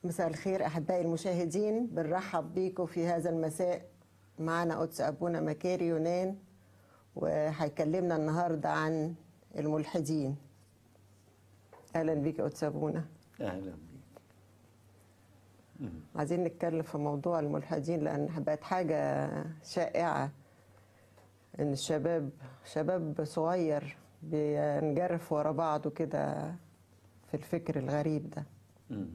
مساء الخير أحبائي المشاهدين بنرحب بيكم في هذا المساء معنا قدس أبونا مكاري يونان وهيكلمنا النهاردة عن الملحدين أهلا بيك يا قدس أبونا اهلا بيك عايزين نتكلم في موضوع الملحدين لأن بقت حاجة شائعة إن الشباب شباب صغير بينجرف ورا بعضه كده في الفكر الغريب ده مم.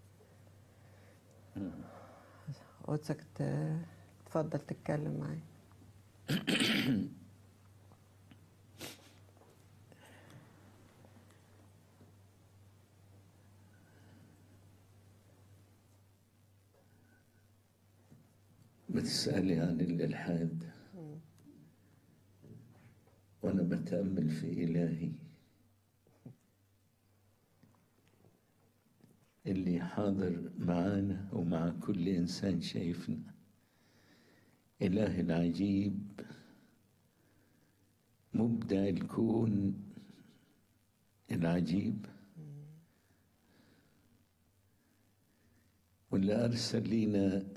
قدسك ت- تفضل تتكلم معايا بتسألي عن الإلحاد وأنا بتأمل في إلهي اللي حاضر معانا ومع كل إنسان شايفنا إله العجيب مبدع الكون العجيب واللي أرسل لنا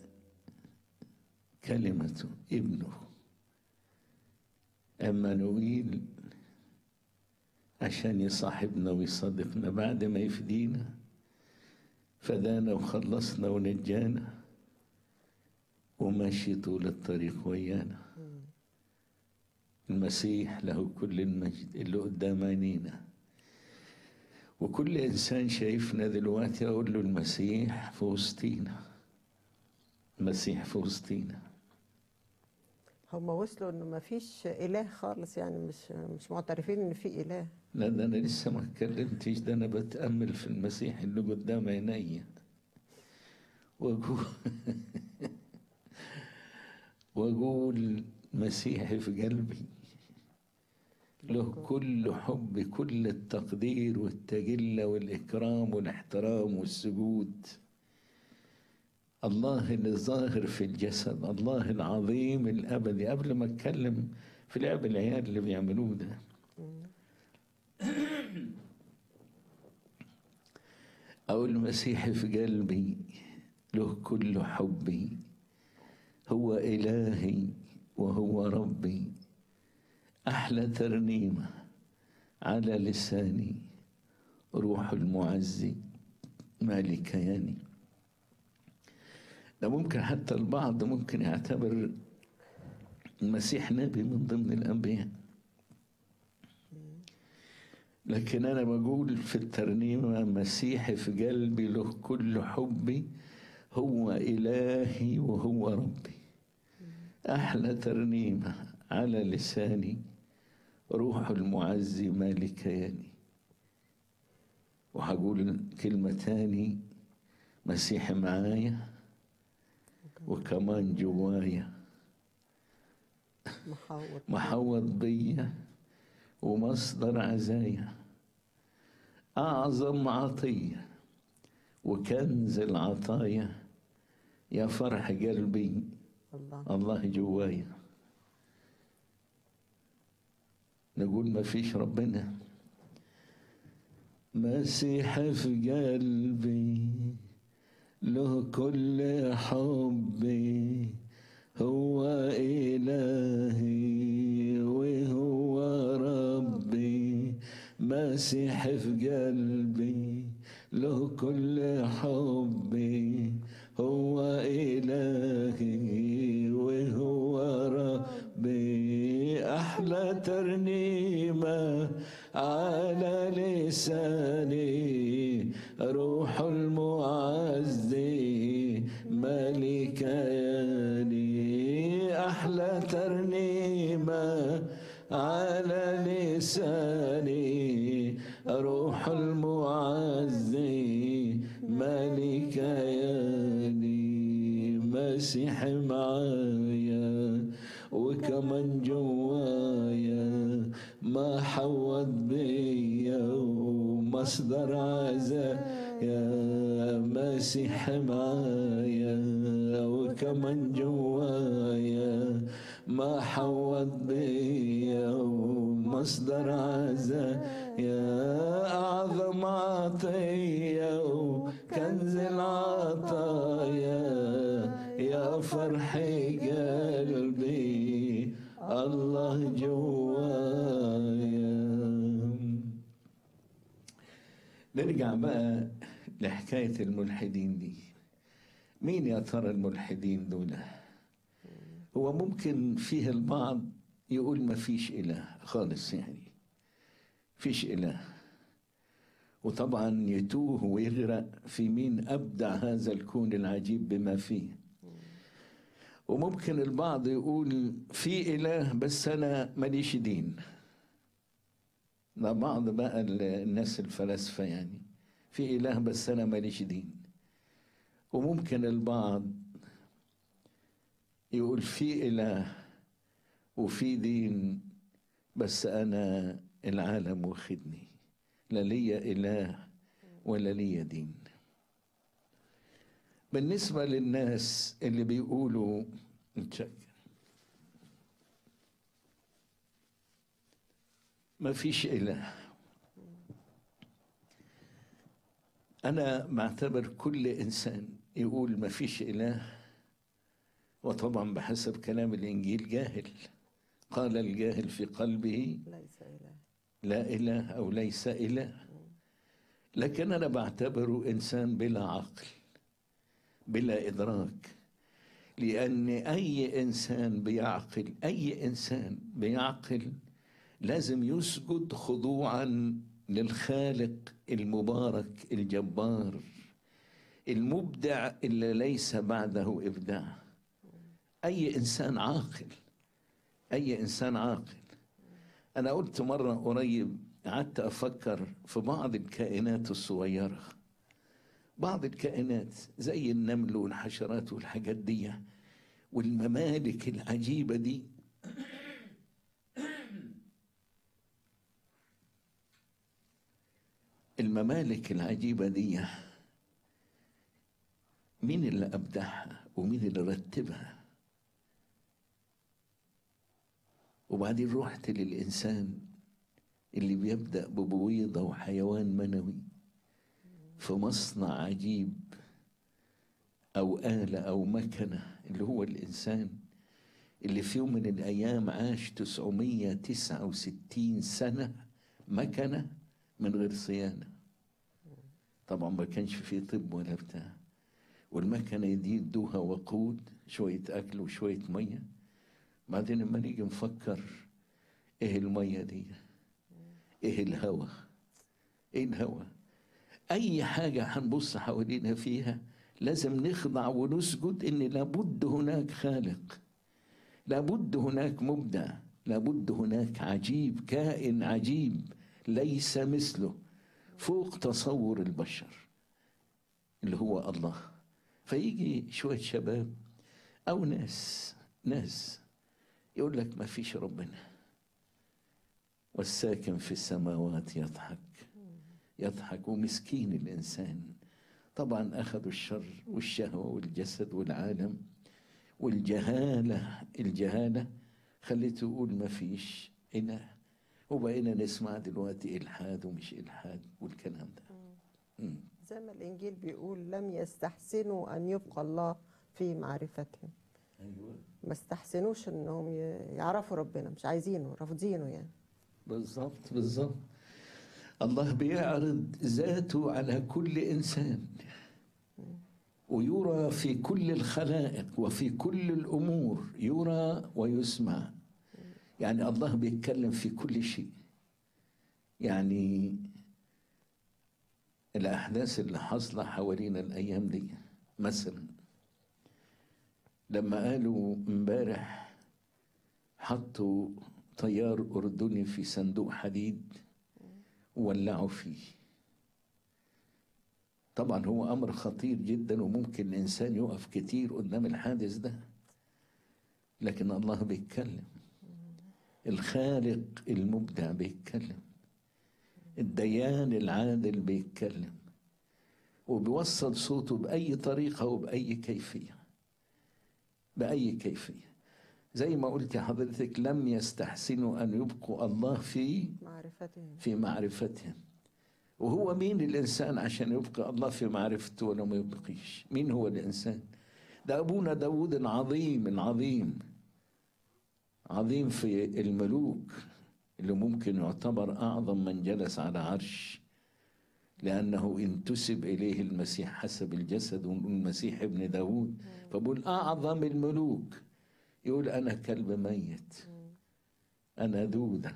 كلمته ابنه عمانويل عشان يصاحبنا ويصادقنا بعد ما يفدينا فدانا وخلصنا ونجانا وماشي طول الطريق ويانا المسيح له كل المجد اللي قدام عينينا وكل انسان شايفنا دلوقتي اقول له المسيح في وسطينا المسيح في وسطينا هم وصلوا انه ما فيش اله خالص يعني مش مش معترفين ان في اله لا ده انا لسه ما اتكلمتش ده انا بتامل في المسيح اللي قدام عينيا واقول واقول مسيحي في قلبي له كل حب كل التقدير والتجلة والإكرام والاحترام والسجود الله اللي ظاهر في الجسد الله العظيم الأبدي قبل ما أتكلم في لعب العيال اللي بيعملوه ده أو المسيح في قلبي له كل حبي هو إلهي وهو ربي أحلى ترنيمة على لساني روح المعزي مالك كياني ده ممكن حتى البعض ممكن يعتبر المسيح نبي من ضمن الأنبياء لكن أنا بقول في الترنيمة مسيحي في قلبي له كل حبي هو إلهي وهو ربي أحلى ترنيمة على لساني روح المعزي مالك كياني وهقول كلمة تاني مسيحي معايا وكمان جوايا محاور محوط بيا ومصدر عزايا أعظم عطية وكنز العطايا يا فرح قلبي الله الله جوايا نقول ما فيش ربنا مسيح في قلبي له كل حبي هو إلهي وهو ربي مسيح في قلبي له كل حبي هو إلهي وهو ربي أحلى ترنيمة على لساني روح المعزي ملك ياني أحلى ترنيمة على لساني روح المعزي ملك ياني مسيح معايا وكمان جوايا ما حوض بيا ومصدر عزايا مسيح معايا وكمان جوايا ما حوض بيا ومصدر عزايا أعظم عطية وكنز العطية نرجع بقى لحكاية الملحدين دي مين يا ترى الملحدين دول هو ممكن فيه البعض يقول ما فيش إله خالص يعني فيش إله وطبعا يتوه ويغرق في مين أبدع هذا الكون العجيب بما فيه وممكن البعض يقول في إله بس أنا ماليش دين ده بعض بقى الناس الفلاسفة يعني في إله بس أنا ماليش دين وممكن البعض يقول في إله وفي دين بس أنا العالم واخدني لا ليا إله ولا ليا دين بالنسبة للناس اللي بيقولوا نتشكر ما فيش إله أنا بعتبر كل إنسان يقول ما فيش إله وطبعا بحسب كلام الإنجيل جاهل قال الجاهل في قلبه ليس إله لا إله أو ليس إله لكن أنا بعتبره إنسان بلا عقل بلا إدراك لأن أي إنسان بيعقل أي إنسان بيعقل لازم يسجد خضوعا للخالق المبارك الجبار المبدع اللي ليس بعده إبداع أي إنسان عاقل أي إنسان عاقل أنا قلت مرة قريب قعدت أفكر في بعض الكائنات الصغيرة بعض الكائنات زي النمل والحشرات والحاجات دي والممالك العجيبة دي الممالك العجيبة دي مين اللي أبدعها ومين اللي رتبها وبعدين رحت للإنسان اللي بيبدأ ببويضة وحيوان منوي في مصنع عجيب أو آلة أو مكنة اللي هو الإنسان اللي في يوم من الأيام عاش 969 سنة مكنة من غير صيانة طبعا ما كانش فيه طب ولا بتاع والمكنة دي يدوها وقود شوية أكل وشوية مية بعدين لما نيجي نفكر إيه المية دي إيه الهوا إيه الهوا أي حاجة هنبص حوالينا فيها لازم نخضع ونسجد إن لابد هناك خالق لابد هناك مبدع لابد هناك عجيب كائن عجيب ليس مثله فوق تصور البشر اللي هو الله فيجي شوية شباب أو ناس ناس يقول لك ما فيش ربنا والساكن في السماوات يضحك يضحك ومسكين الإنسان طبعا أخذوا الشر والشهوة والجسد والعالم والجهالة الجهالة خليته يقول ما فيش إله وبقينا نسمع دلوقتي إلحاد ومش إلحاد والكلام ده مم. زي ما الإنجيل بيقول لم يستحسنوا أن يبقى الله في معرفتهم أيوة ما استحسنوش انهم ي- يعرفوا ربنا مش عايزينه رافضينه يعني بالظبط بالظبط الله بيعرض ذاته على كل إنسان ويرى في كل الخلائق وفي كل الأمور يرى ويسمع يعني الله بيتكلم في كل شيء يعني الأحداث اللي حاصلة حوالينا الأيام دي مثلا لما قالوا امبارح حطوا طيار أردني في صندوق حديد وولعوا فيه طبعا هو أمر خطير جدا وممكن الإنسان يقف كتير قدام الحادث ده لكن الله بيتكلم الخالق المبدع بيتكلم الديان العادل بيتكلم وبيوصل صوته بأي طريقة وبأي كيفية بأي كيفية زي ما قلت يا حضرتك لم يستحسنوا أن يبقوا الله في معرفتهم في معرفتهم وهو مين الإنسان عشان يبقى الله في معرفته ولا ما يبقيش مين هو الإنسان ده أبونا داود العظيم العظيم عظيم في الملوك اللي ممكن يعتبر أعظم من جلس على عرش لأنه انتسب إليه المسيح حسب الجسد ونقول المسيح ابن داود فبقول أعظم الملوك يقول أنا كلب ميت أنا دودة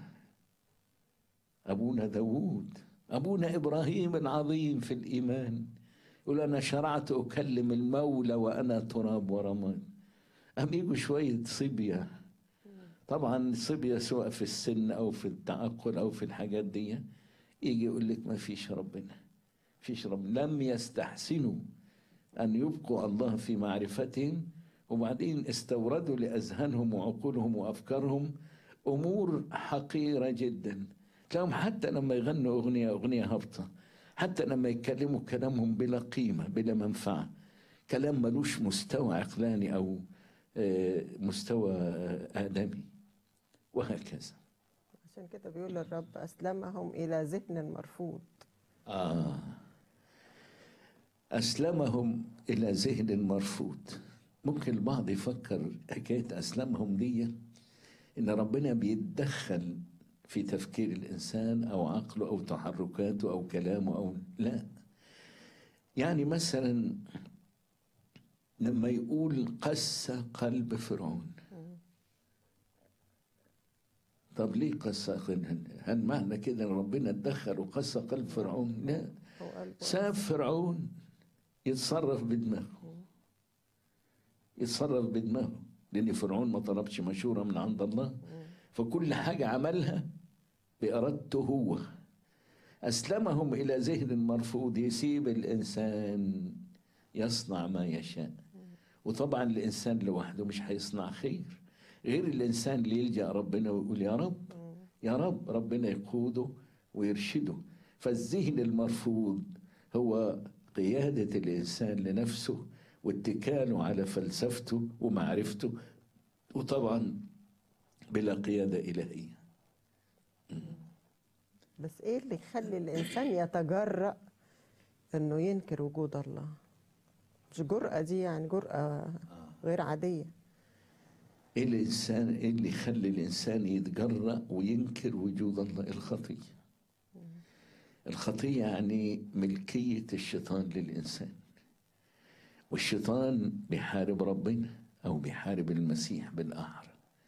أبونا داود أبونا إبراهيم العظيم في الإيمان يقول أنا شرعت أكلم المولى وأنا تراب ورماد أم يجوا شوية صبية طبعا صبية سواء في السن أو في التعقل أو في الحاجات دي يجي يقول لك ما فيش ربنا فيش رب لم يستحسنوا أن يبقوا الله في معرفتهم وبعدين استوردوا لأذهانهم وعقولهم وأفكارهم أمور حقيرة جدا تلاقيهم حتى لما يغنوا أغنية أغنية هابطة حتى لما يتكلموا كلامهم بلا قيمة بلا منفعة كلام ملوش مستوى عقلاني أو مستوى آدمي وهكذا عشان كده بيقول الرب أسلمهم إلى ذهن مرفوض آه أسلمهم إلى ذهن مرفوض ممكن البعض يفكر حكاية أسلمهم دي إن ربنا بيتدخل في تفكير الإنسان أو عقله أو تحركاته أو كلامه أو لا يعني مثلا لما يقول قس قلب فرعون طب ليه قس هل معنى كده ان ربنا اتدخل وقس قلب فرعون لا ساب فرعون يتصرف بدماغه يتصرف بدماغه لان فرعون ما طلبش مشوره من عند الله فكل حاجه عملها بارادته هو اسلمهم الى ذهن مرفوض يسيب الانسان يصنع ما يشاء وطبعا الانسان لوحده مش هيصنع خير غير الانسان اللي يلجا ربنا ويقول يا رب يا رب ربنا يقوده ويرشده فالذهن المرفوض هو قياده الانسان لنفسه واتكاله على فلسفته ومعرفته وطبعا بلا قياده الهيه بس ايه اللي يخلي الانسان يتجرأ انه ينكر وجود الله مش جرأة دي يعني جرأة غير عادية ايه الانسان ايه اللي يخلي الانسان يتجرأ وينكر وجود الله الخطيه الخطيه يعني ملكيه الشيطان للانسان والشيطان بيحارب ربنا او بيحارب المسيح بالاحرى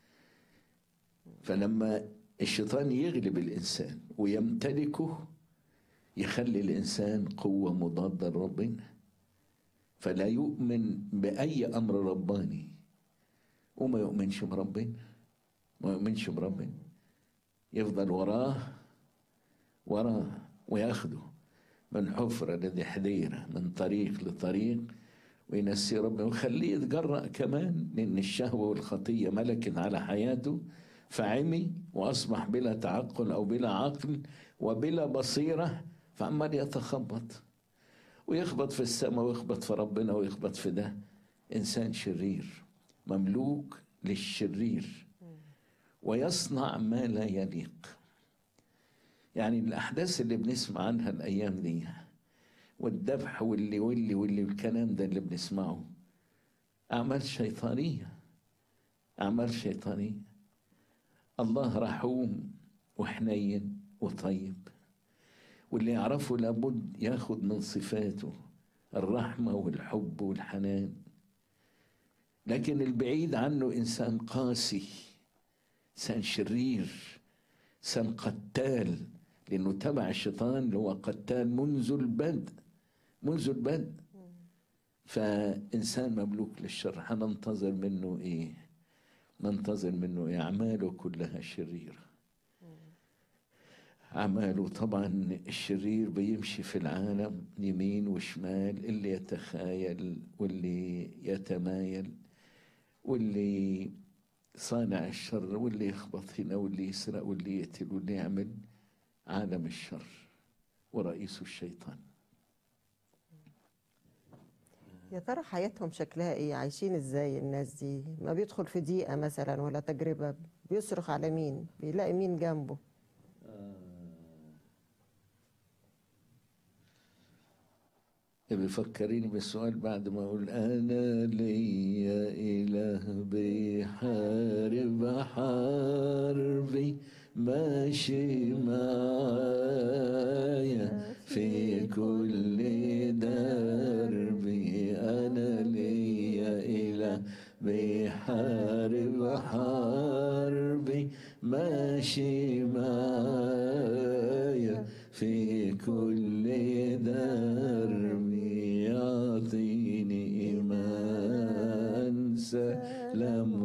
فلما الشيطان يغلب الانسان ويمتلكه يخلي الانسان قوه مضاده لربنا فلا يؤمن باي امر رباني وما يؤمنش بربنا ما يؤمنش بربنا يفضل وراه وراه وياخده من حفرة لحديرة من طريق لطريق وينسي ربنا ويخليه يتجرأ كمان لأن الشهوة والخطية ملكت على حياته فعمي وأصبح بلا تعقل أو بلا عقل وبلا بصيرة فعمال يتخبط ويخبط في السماء ويخبط في ربنا ويخبط في ده إنسان شرير مملوك للشرير ويصنع ما لا يليق يعني الأحداث اللي بنسمع عنها الأيام دي والذبح واللي واللي واللي الكلام ده اللي بنسمعه أعمال شيطانية أعمال شيطانية الله رحوم وحنين وطيب واللي يعرفه لابد ياخد من صفاته الرحمة والحب والحنان لكن البعيد عنه إنسان قاسي إنسان شرير إنسان قتال لأنه تبع الشيطان اللي هو قتال منذ البدء منذ البدء فإنسان مملوك للشر هننتظر منه إيه ننتظر منه إيه أعماله كلها شريرة أعماله طبعا الشرير بيمشي في العالم يمين وشمال اللي يتخايل واللي يتمايل واللي صانع الشر واللي يخبط هنا واللي يسرق واللي يقتل واللي يعمل عالم الشر ورئيسه الشيطان يا ترى حياتهم شكلها ايه عايشين ازاي الناس دي ما بيدخل في ضيقة مثلا ولا تجربة بيصرخ على مين بيلاقي مين جنبه بيفكريني بالسؤال بعد ما اقول انا ليا اله بيحارب حربي ماشي معايا في كل دربي أنا لي إله بحارب حربي ماشي معايا في كل دربي يعطيني إيمان سلام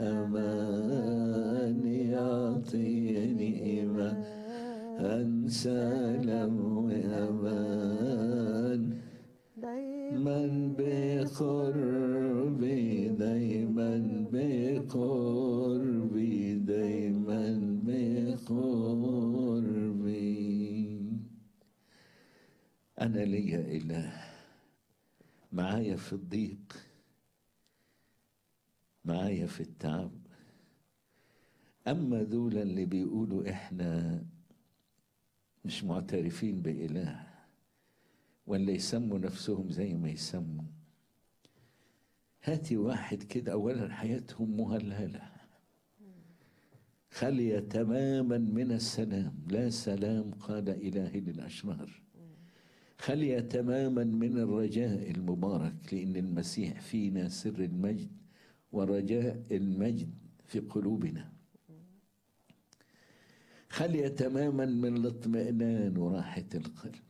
وأمان يعطيني إيمان سلام وأمان دايما بقربي دايما بقربي دايما بقربي أنا لي إله معايا في الضيق معايا في التعب أما دول اللي بيقولوا إحنا مش معترفين بإله ولا يسموا نفسهم زي ما يسموا هاتي واحد كده أولا حياتهم مهلهلة خالية تماما من السلام لا سلام قال إلهي للأشرار خالية تماما من الرجاء المبارك لأن المسيح فينا سر المجد ورجاء المجد في قلوبنا خالية تماما من الاطمئنان وراحة القلب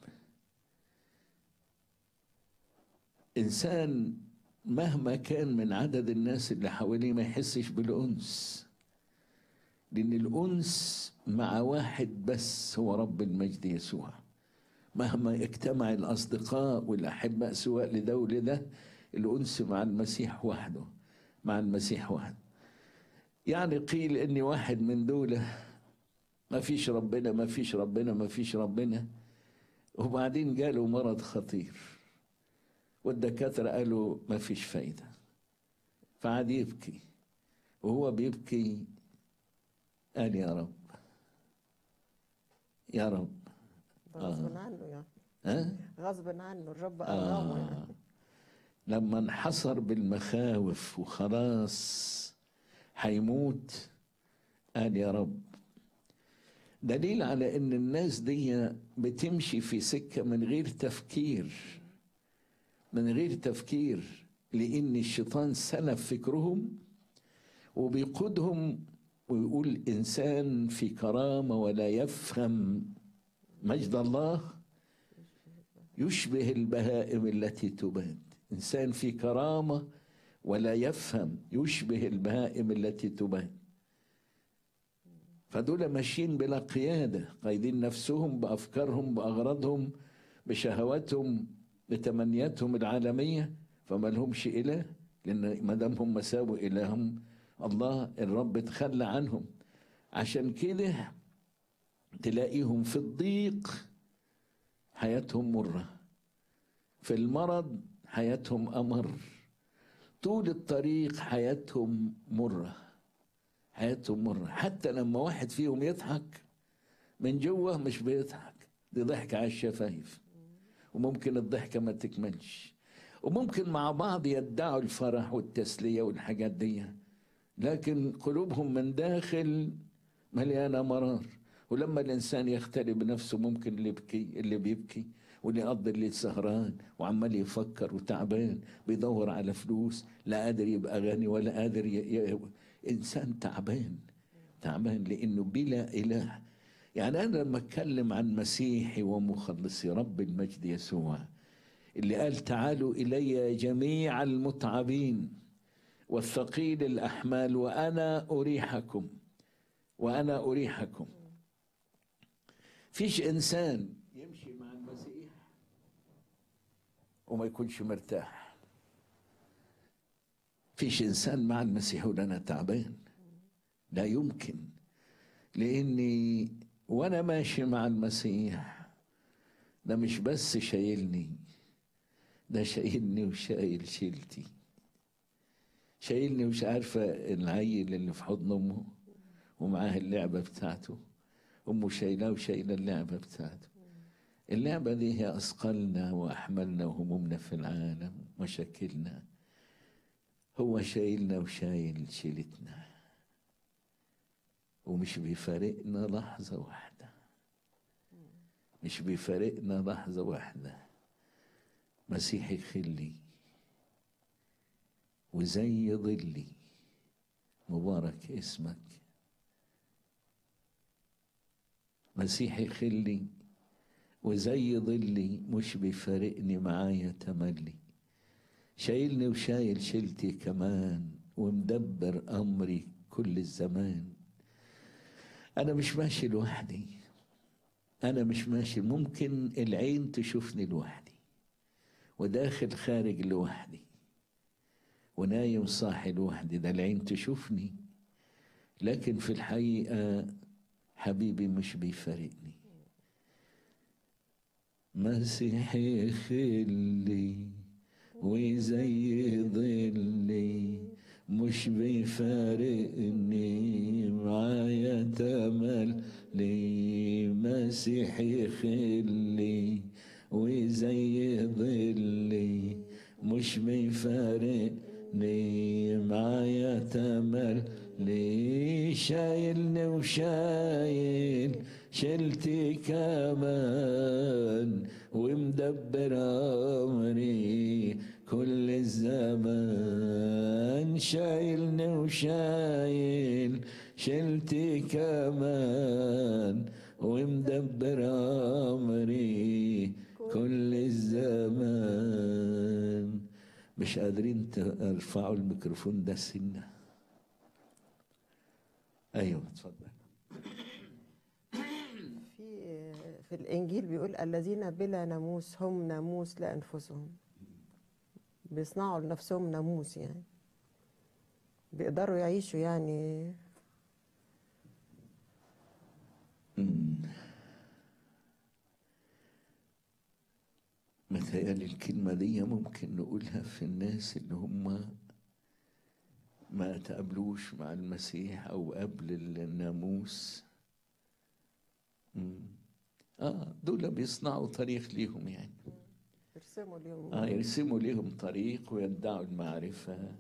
إنسان مهما كان من عدد الناس اللي حواليه ما يحسش بالأنس لأن الأنس مع واحد بس هو رب المجد يسوع مهما اجتمع الأصدقاء والأحباء سواء لده ولده الأنس مع المسيح وحده مع المسيح وحده يعني قيل إن واحد من دوله ما فيش ربنا ما فيش ربنا ما فيش ربنا وبعدين جاله مرض خطير والدكاترة قالوا ما فيش فايدة فعاد يبكي وهو بيبكي قال يا رب يا رب غصب عنه يعني ها غصب عنه الرب أرغمه آه. يعني لما انحصر بالمخاوف وخلاص هيموت قال يا رب دليل على ان الناس دي بتمشي في سكة من غير تفكير من غير تفكير لان الشيطان سلب فكرهم وبيقودهم ويقول انسان في كرامة ولا يفهم مجد الله يشبه البهائم التي تباد انسان في كرامة ولا يفهم يشبه البهائم التي تباد فدول ماشيين بلا قيادة قايدين نفسهم بأفكارهم بأغراضهم بشهواتهم بتمنياتهم العالمية فما لهمش إله لأن ما دام هم سابوا إلههم الله الرب تخلى عنهم عشان كده تلاقيهم في الضيق حياتهم مرة في المرض حياتهم أمر طول الطريق حياتهم مره حياتهم مرة حتى لما واحد فيهم يضحك من جوه مش بيضحك دي ضحكة على الشفايف وممكن الضحكة ما تكملش وممكن مع بعض يدعوا الفرح والتسلية والحاجات دي لكن قلوبهم من داخل مليانة مرار ولما الإنسان يختلي بنفسه ممكن اللي يبكي اللي بيبكي واللي يقضي الليل سهران وعمال يفكر وتعبان بيدور على فلوس لا قادر يبقى غني ولا قادر ي... ي... انسان تعبان تعبان لانه بلا اله يعني انا لما اتكلم عن مسيحي ومخلصي رب المجد يسوع اللي قال تعالوا الي جميع المتعبين والثقيل الاحمال وانا اريحكم وانا اريحكم فيش انسان يمشي مع المسيح وما يكونش مرتاح فيش انسان مع المسيح ولا انا تعبان لا يمكن لاني وانا ماشي مع المسيح ده مش بس شايلني ده شايلني وشايل شيلتي شايلني مش عارفة العيل اللي في حضن أمه ومعاه اللعبة بتاعته أمه شايلاه وشايلة اللعبة بتاعته اللعبة دي هي أثقلنا وأحملنا وهمومنا في العالم مشاكلنا هو شايلنا وشايل شيلتنا ومش بيفارقنا لحظة واحدة مش بيفارقنا لحظة واحدة مسيحي خلي وزي ظلي مبارك اسمك مسيحي خلي وزي ظلي مش بيفارقني معايا تملي شايلني وشايل شيلتي كمان ومدبر أمري كل الزمان أنا مش ماشي لوحدي أنا مش ماشي ممكن العين تشوفني لوحدي وداخل خارج لوحدي ونايم صاحي لوحدي ده العين تشوفني لكن في الحقيقة حبيبي مش بيفارقني مسيحي خلي وزي ظلي مش بيفارقني معايا تملي مسيحي خلي وزي ظلي مش بيفارقني معايا تملي شايلني وشايل شلتي كمان ومدبر أمري كل الزمان شايلني وشايل شلتي كمان ومدبر أمري كل الزمان مش قادرين ترفعوا الميكروفون ده سنة أيوة اتفضل في في الإنجيل بيقول الذين بلا ناموس هم ناموس لأنفسهم بيصنعوا لنفسهم ناموس يعني بيقدروا يعيشوا يعني متهيألي الكلمة دي ممكن نقولها في الناس اللي هم ما تقابلوش مع المسيح أو قبل الناموس مم. آه دول بيصنعوا طريق ليهم يعني يرسموا اليوم آه يرسموا ليهم طريق ويدعوا المعرفة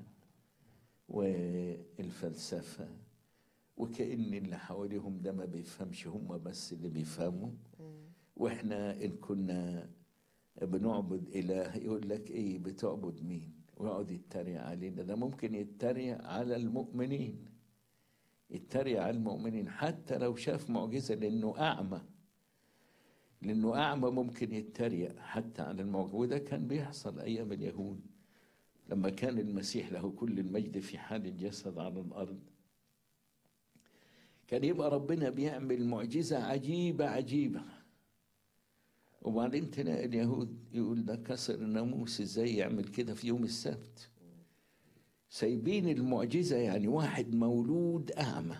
والفلسفة وكأن اللي حواليهم ده ما بيفهمش هم بس اللي بيفهموا واحنا إن كنا بنعبد إله يقول لك إيه بتعبد مين ويقعد يتريق علينا ده ممكن يتريق على المؤمنين يتريق على المؤمنين حتى لو شاف معجزة لأنه أعمى لأنه أعمى ممكن يتريق حتى على المعجزة وده كان بيحصل أيام اليهود لما كان المسيح له كل المجد في حال الجسد على الأرض كان يبقى ربنا بيعمل معجزة عجيبة عجيبة وبعدين تلاقي اليهود يقول ده كسر الناموس ازاي يعمل كده في يوم السبت سايبين المعجزة يعني واحد مولود أعمى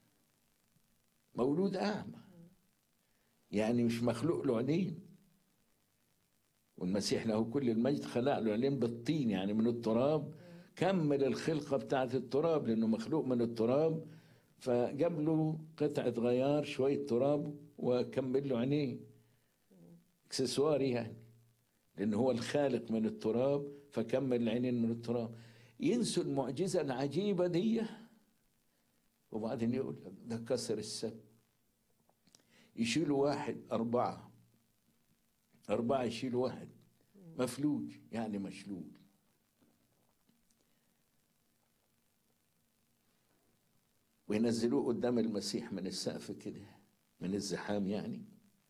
مولود أعمى يعني مش مخلوق له عينين والمسيح له كل المجد خلق له عينين بالطين يعني من التراب كمل الخلقة بتاعت التراب لأنه مخلوق من التراب فجاب له قطعة غيار شوية تراب وكمل له عينيه اكسسوار يعني لأن هو الخالق من التراب فكمل العينين من التراب ينسوا المعجزة العجيبة دي وبعدين يقول لك ده كسر السبت يشيلوا واحد أربعة أربعة يشيلوا واحد مفلوج يعني مشلول وينزلوه قدام المسيح من السقف كده من الزحام يعني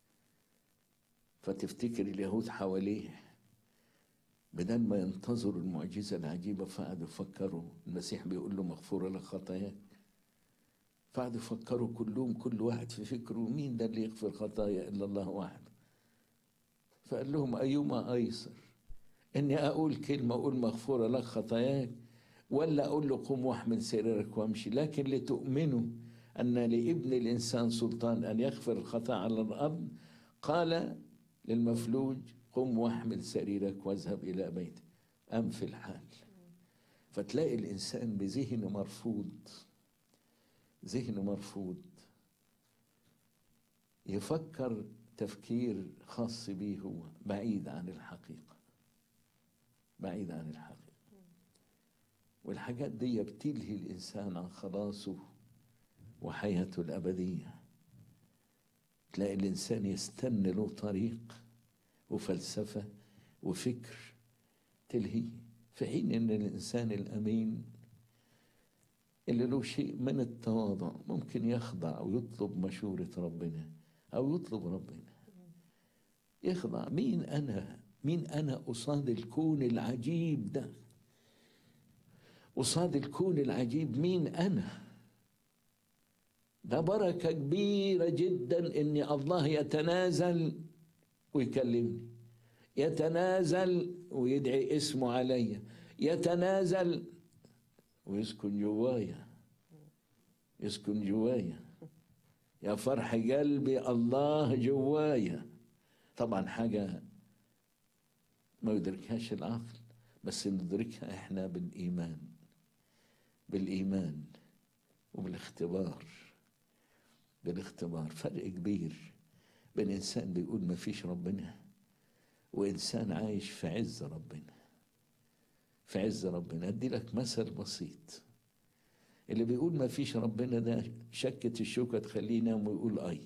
فتفتكر اليهود حواليه بدل ما ينتظروا المعجزة العجيبة فقعدوا يفكروا المسيح بيقول له مغفورة لك خطاياك فقعدوا يفكروا كلهم كل واحد في فكره مين ده اللي يغفر خطايا إلا الله وحده فقال لهم أيما أيسر إني أقول كلمة أقول مغفورة لك خطاياك ولا أقول له قم واحمل سريرك وامشي لكن لتؤمنوا أن لابن الإنسان سلطان أن يغفر الخطايا على الأرض قال للمفلوج قم واحمل سريرك واذهب إلى بيتك أم في الحال فتلاقي الإنسان بذهن مرفوض ذهن مرفوض يفكر تفكير خاص به هو بعيد عن الحقيقة بعيد عن الحقيقة والحاجات دي بتلهي الإنسان عن خلاصه وحياته الأبدية تلاقي الإنسان يستنى له طريق وفلسفة وفكر تلهيه في حين أن الإنسان الأمين اللي له شيء من التواضع ممكن يخضع ويطلب مشورة ربنا أو يطلب ربنا يخضع مين أنا مين أنا قصاد الكون العجيب ده قصاد الكون العجيب مين أنا ده بركة كبيرة جدا إن الله يتنازل ويكلمني يتنازل ويدعي اسمه عليا يتنازل ويسكن جوايا يسكن جوايا يا فرح قلبي الله جوايا طبعا حاجة ما يدركهاش العقل بس ندركها احنا بالإيمان بالإيمان وبالاختبار بالاختبار فرق كبير بين إنسان بيقول ما فيش ربنا وإنسان عايش في عز ربنا في عز ربنا أدي لك مثل بسيط اللي بيقول ما فيش ربنا ده شكة الشوكة تخليه ينام ويقول أي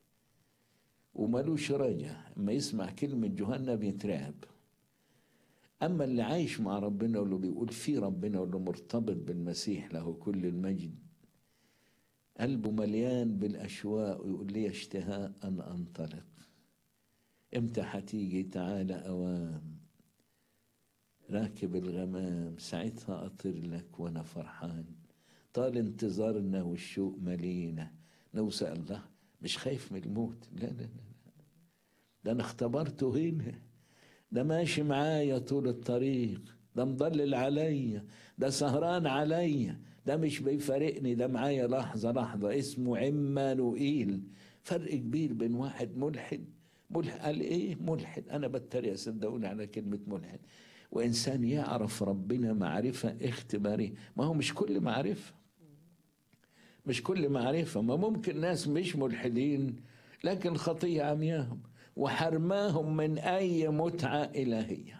وملوش رجع اما يسمع كلمة جهنم يترعب أما اللي عايش مع ربنا واللي بيقول في ربنا واللي مرتبط بالمسيح له كل المجد قلبه مليان بالأشواق ويقول لي اشتهاء أن أنطلق امتى هتيجي تعالى أوام راكب الغمام ساعتها أطير لك وأنا فرحان طال انتظارنا والشوق ملينا نوصل الله مش خايف من الموت لا لا لا ده أنا اختبرته هنا ده ماشي معايا طول الطريق ده مضلل عليا ده سهران عليا ده مش بيفارقني ده معايا لحظة لحظة اسمه عمانوئيل فرق كبير بين واحد ملحد ملحد قال ايه ملحد انا بتريق صدقوني على كلمة ملحد وانسان يعرف ربنا معرفة اختبارية ما هو مش كل معرفة مش كل معرفة ما ممكن ناس مش ملحدين لكن خطية عمياهم وحرماهم من أي متعة إلهية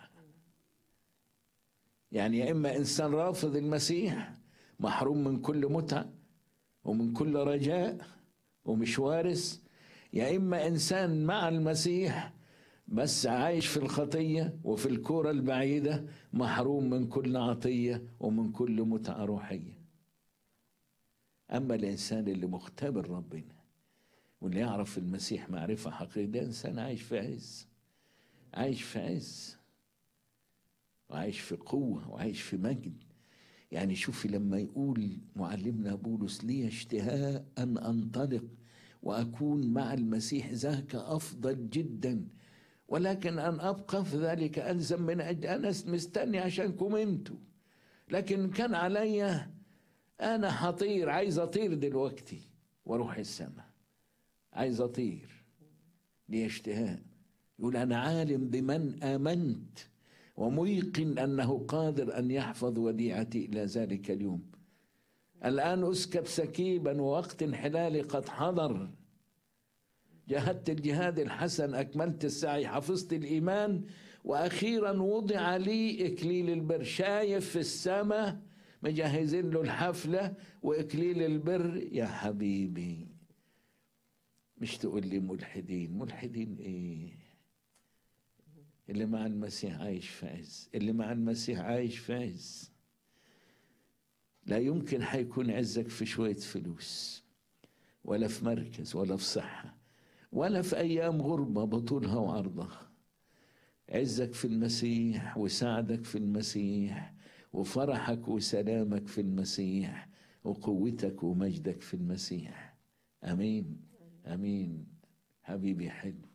يعني يا إما إنسان رافض المسيح محروم من كل متعة ومن كل رجاء ومش وارث يا إما إنسان مع المسيح بس عايش في الخطية وفي الكرة البعيدة محروم من كل عطية ومن كل متعة روحية أما الإنسان اللي مختبر ربنا واللي يعرف المسيح معرفة حقيقية ده إنسان عايش في عز عايش في عز وعايش في قوة وعايش في مجد يعني شوفي لما يقول معلمنا بولس لي اشتهاء أن أنطلق وأكون مع المسيح ذاك أفضل جدا ولكن أن أبقى في ذلك ألزم من أجل أنا مستني عشانكم أنتوا لكن كان عليا أنا هطير عايز أطير دلوقتي وأروح السماء عايز أطير لي اشتهاء يقول أنا عالم بمن آمنت وميقن أنه قادر أن يحفظ وديعتي إلى ذلك اليوم الآن أسكب سكيبا ووقت انحلالي قد حضر جاهدت الجهاد الحسن أكملت السعي حفظت الإيمان وأخيرا وضع لي إكليل البر شايف في السماء مجهزين له الحفلة وإكليل البر يا حبيبي مش تقول لي ملحدين ملحدين إيه اللي مع المسيح عايش في عز اللي مع المسيح عايش في عز لا يمكن حيكون عزك في شوية فلوس ولا في مركز ولا في صحة ولا في أيام غربة بطولها وعرضها عزك في المسيح وسعدك في المسيح وفرحك وسلامك في المسيح وقوتك ومجدك في المسيح أمين أمين حبيبي حلو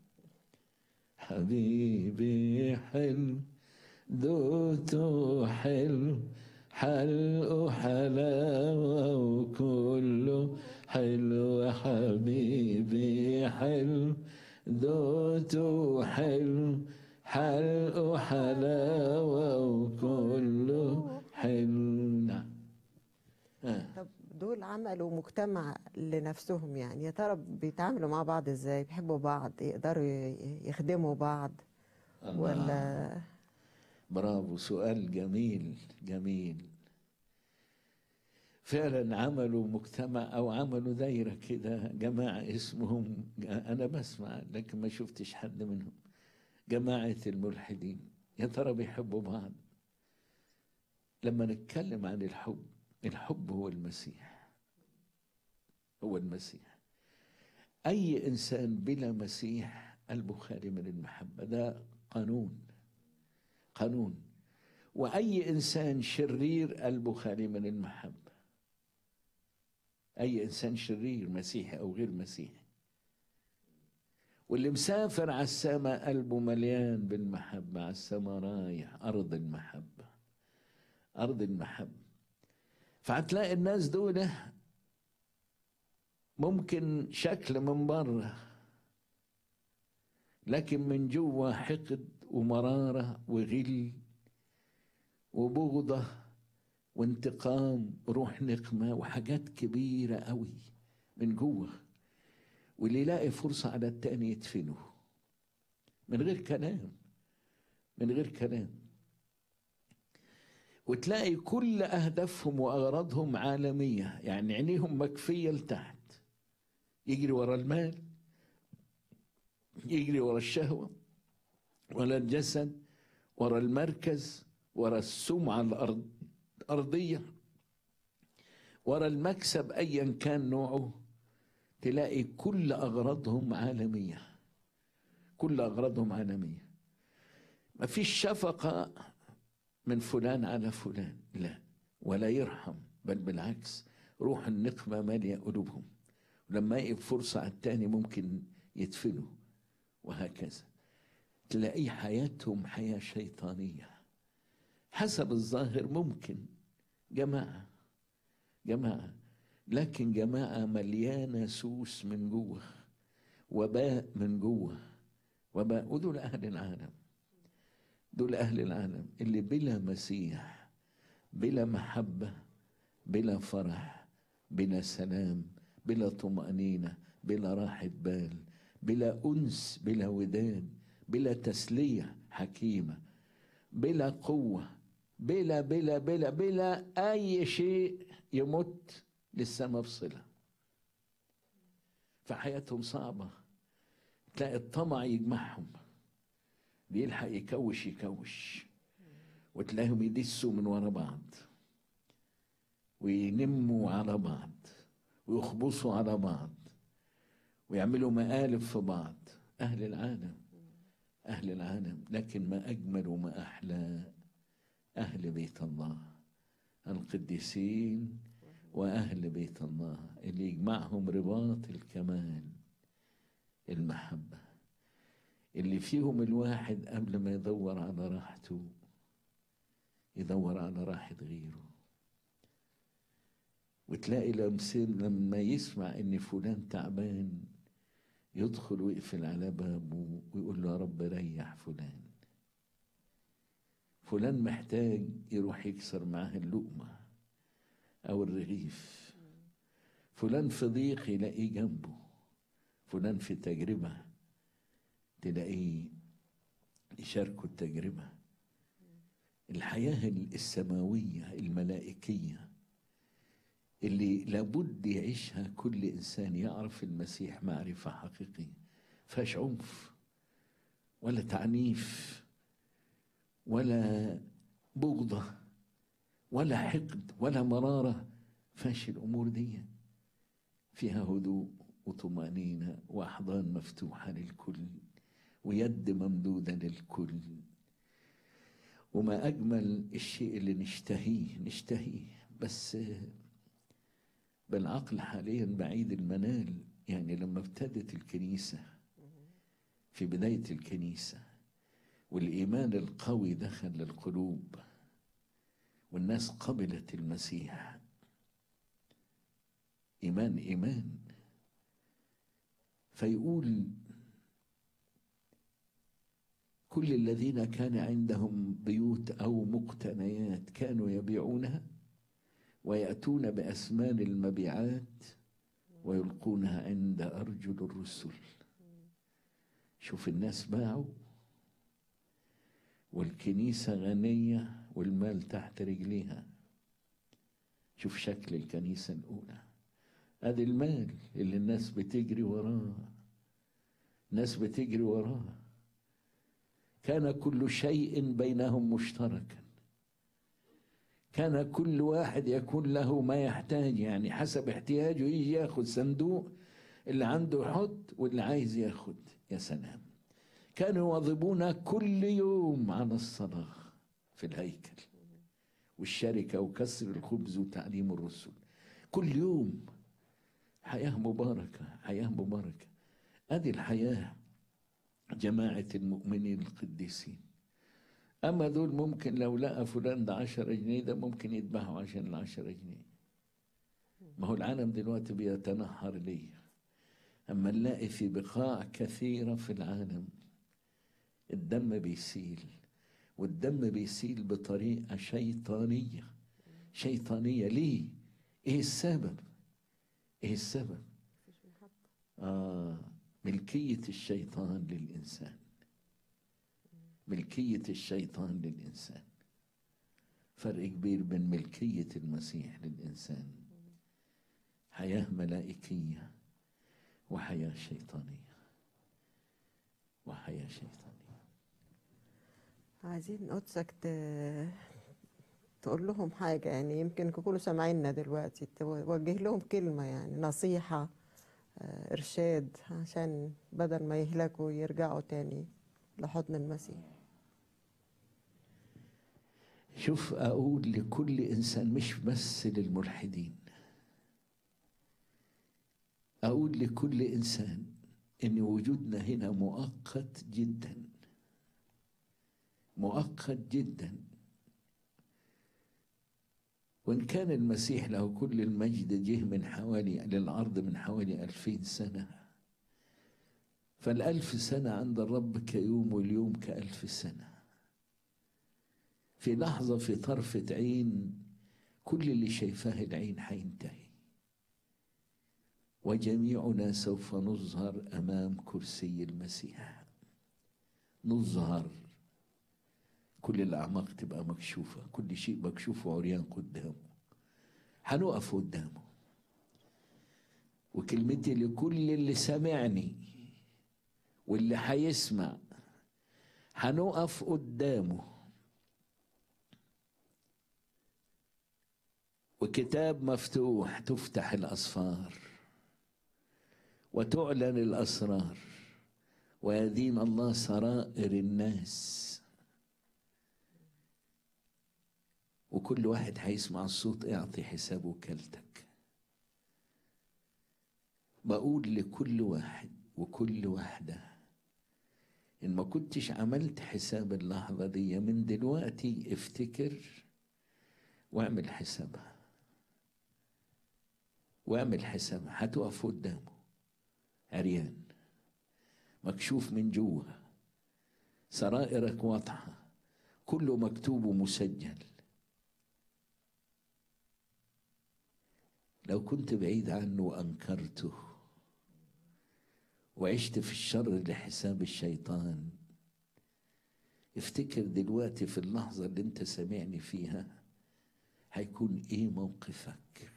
حبيبي حلو دوته حلو حلقه حلاوة وكله حلو حبيبي حلو دوته حلو حلقه حلاوة وكله حلو نعم آه. طب دول عملوا مجتمع لنفسهم يعني يا ترى بيتعاملوا مع بعض ازاي بيحبوا بعض يقدروا ي- يخدموا بعض الله. ولا برافو سؤال جميل جميل فعلا عملوا مجتمع او عملوا دايره كده جماعه اسمهم انا بسمع لكن ما شفتش حد منهم جماعه الملحدين يا ترى بيحبوا بعض لما نتكلم عن الحب الحب هو المسيح هو المسيح اي انسان بلا مسيح قلبه خالي من المحبه ده قانون قانون واي انسان شرير قلبه خالي من المحبه اي انسان شرير مسيحي او غير مسيحي واللي مسافر على السماء قلبه مليان بالمحبه على السماء رايح ارض المحبه ارض المحبه فهتلاقي الناس دول ممكن شكل من بره لكن من جوه حقد ومراره وغل وبغضه وانتقام روح نقمه وحاجات كبيره قوي من جوه واللي يلاقي فرصه على التاني يدفنه من غير كلام من غير كلام وتلاقي كل اهدافهم واغراضهم عالميه يعني عينيهم مكفيه لتحت يجري ورا المال يجري ورا الشهوه ورا الجسد ورا المركز ورا السمعه الارض الارضيه ورا المكسب ايا كان نوعه تلاقي كل اغراضهم عالميه كل اغراضهم عالميه ما فيش شفقه من فلان على فلان لا ولا يرحم بل بالعكس روح النقمة مالية قلوبهم ولما يقف فرصة على التاني ممكن يدفنوا وهكذا تلاقي حياتهم حياة شيطانية حسب الظاهر ممكن جماعة جماعة لكن جماعة مليانة سوس من جوه وباء من جوه وباء ودول أهل العالم دول أهل العالم اللي بلا مسيح بلا محبة بلا فرح بلا سلام بلا طمأنينة بلا راحة بال بلا أنس بلا وداد بلا تسلية حكيمة بلا قوة بلا بلا بلا بلا أي شيء يمت للسماء بصلة فحياتهم صعبة تلاقي الطمع يجمعهم بيلحق يكوش يكوش وتلاقيهم يدسوا من ورا بعض وينموا على بعض ويخبصوا على بعض ويعملوا مقالب في بعض أهل العالم أهل العالم لكن ما أجمل وما أحلى أهل بيت الله القديسين وأهل بيت الله اللي يجمعهم رباط الكمال المحبة اللي فيهم الواحد قبل ما يدور على راحته يدور على راحة غيره وتلاقي لمسين لما يسمع ان فلان تعبان يدخل ويقفل على بابه ويقول له يا رب ريح فلان فلان محتاج يروح يكسر معاه اللقمة أو الرغيف فلان في ضيق يلاقيه جنبه فلان في تجربة تلاقيه يشاركوا التجربة الحياة السماوية الملائكية اللي لابد يعيشها كل إنسان يعرف المسيح معرفة حقيقية فيهاش عنف ولا تعنيف ولا بغضة ولا حقد ولا مرارة فاش الأمور دي فيها هدوء وطمأنينة وأحضان مفتوحة للكل ويد ممدودة للكل وما أجمل الشيء اللي نشتهيه نشتهيه بس بالعقل حاليا بعيد المنال يعني لما ابتدت الكنيسة في بداية الكنيسة والإيمان القوي دخل للقلوب والناس قبلت المسيح إيمان إيمان فيقول كل الذين كان عندهم بيوت أو مقتنيات كانوا يبيعونها ويأتون بأثمان المبيعات ويلقونها عند أرجل الرسل شوف الناس باعوا والكنيسة غنية والمال تحت رجليها شوف شكل الكنيسة الأولى ادي المال اللي الناس بتجري وراه الناس بتجري وراه كان كل شيء بينهم مشتركا كان كل واحد يكون له ما يحتاج يعني حسب احتياجه يجي ياخد صندوق اللي عنده يحط واللي عايز ياخد يا سلام كانوا يواظبون كل يوم على الصلاة في الهيكل والشركة وكسر الخبز وتعليم الرسل كل يوم حياة مباركة حياة مباركة هذه الحياة جماعة المؤمنين القديسين أما دول ممكن لو لقى فلان ده عشرة جنيه ده ممكن يذبحوا عشان العشرة جنيه ما هو العالم دلوقتي بيتنهر ليه أما نلاقي في بقاع كثيرة في العالم الدم بيسيل والدم بيسيل بطريقة شيطانية شيطانية ليه؟ إيه السبب؟ إيه السبب؟ آه ملكية الشيطان للإنسان ملكية الشيطان للإنسان فرق كبير بين ملكية المسيح للإنسان حياة ملائكية وحياة شيطانية وحياة شيطانية عايزين قدسك ت... تقول لهم حاجة يعني يمكن يكونوا سامعيننا دلوقتي توجه لهم كلمة يعني نصيحة آه، إرشاد عشان بدل ما يهلكوا يرجعوا تاني لحضن المسيح شوف أقول لكل إنسان مش بس للملحدين أقول لكل إنسان إن وجودنا هنا مؤقت جدا مؤقت جدا وإن كان المسيح له كل المجد جه من حوالي للأرض من حوالي ألفين سنة فالألف سنة عند الرب كيوم واليوم كألف سنة في لحظة في طرفة عين كل اللي شايفاه العين حينتهي وجميعنا سوف نظهر أمام كرسي المسيح نظهر كل الأعماق تبقى مكشوفة كل شيء مكشوف وعريان قدامه هنقف قدامه وكلمتي لكل اللي سمعني واللي هيسمع هنقف قدامه وكتاب مفتوح تفتح الأسفار وتعلن الأسرار ويدين الله سرائر الناس وكل واحد هيسمع الصوت اعطي حساب وكالتك بقول لكل واحد وكل واحدة إن ما كنتش عملت حساب اللحظة دي من دلوقتي افتكر واعمل حسابها واعمل حسابها هتقف قدامه عريان مكشوف من جوه سرائرك واضحة كله مكتوب ومسجل لو كنت بعيد عنه وأنكرته وعشت في الشر لحساب الشيطان افتكر دلوقتي في اللحظة اللي انت سامعني فيها هيكون ايه موقفك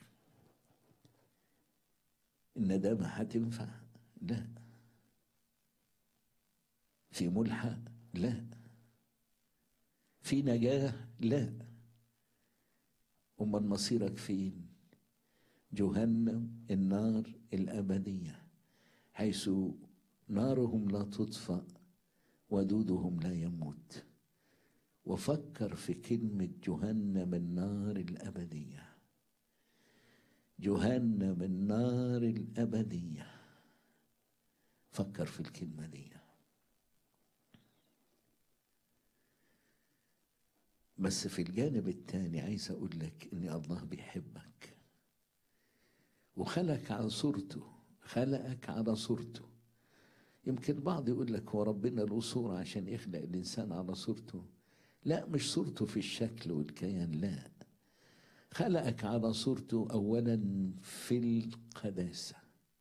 الندامة هتنفع لا في ملحق لا في نجاة لا أمال مصيرك فين جهنم النار الأبدية حيث نارهم لا تطفأ ودودهم لا يموت وفكر في كلمة جهنم النار الأبدية جهنم النار الأبدية فكر في الكلمة دي بس في الجانب الثاني عايز أقول لك إن الله بيحبك وخلقك على صورته خلقك على صورته يمكن بعض يقول لك هو ربنا له صورة عشان يخلق الإنسان على صورته لا مش صورته في الشكل والكيان لا خلقك على صورته أولا في القداسة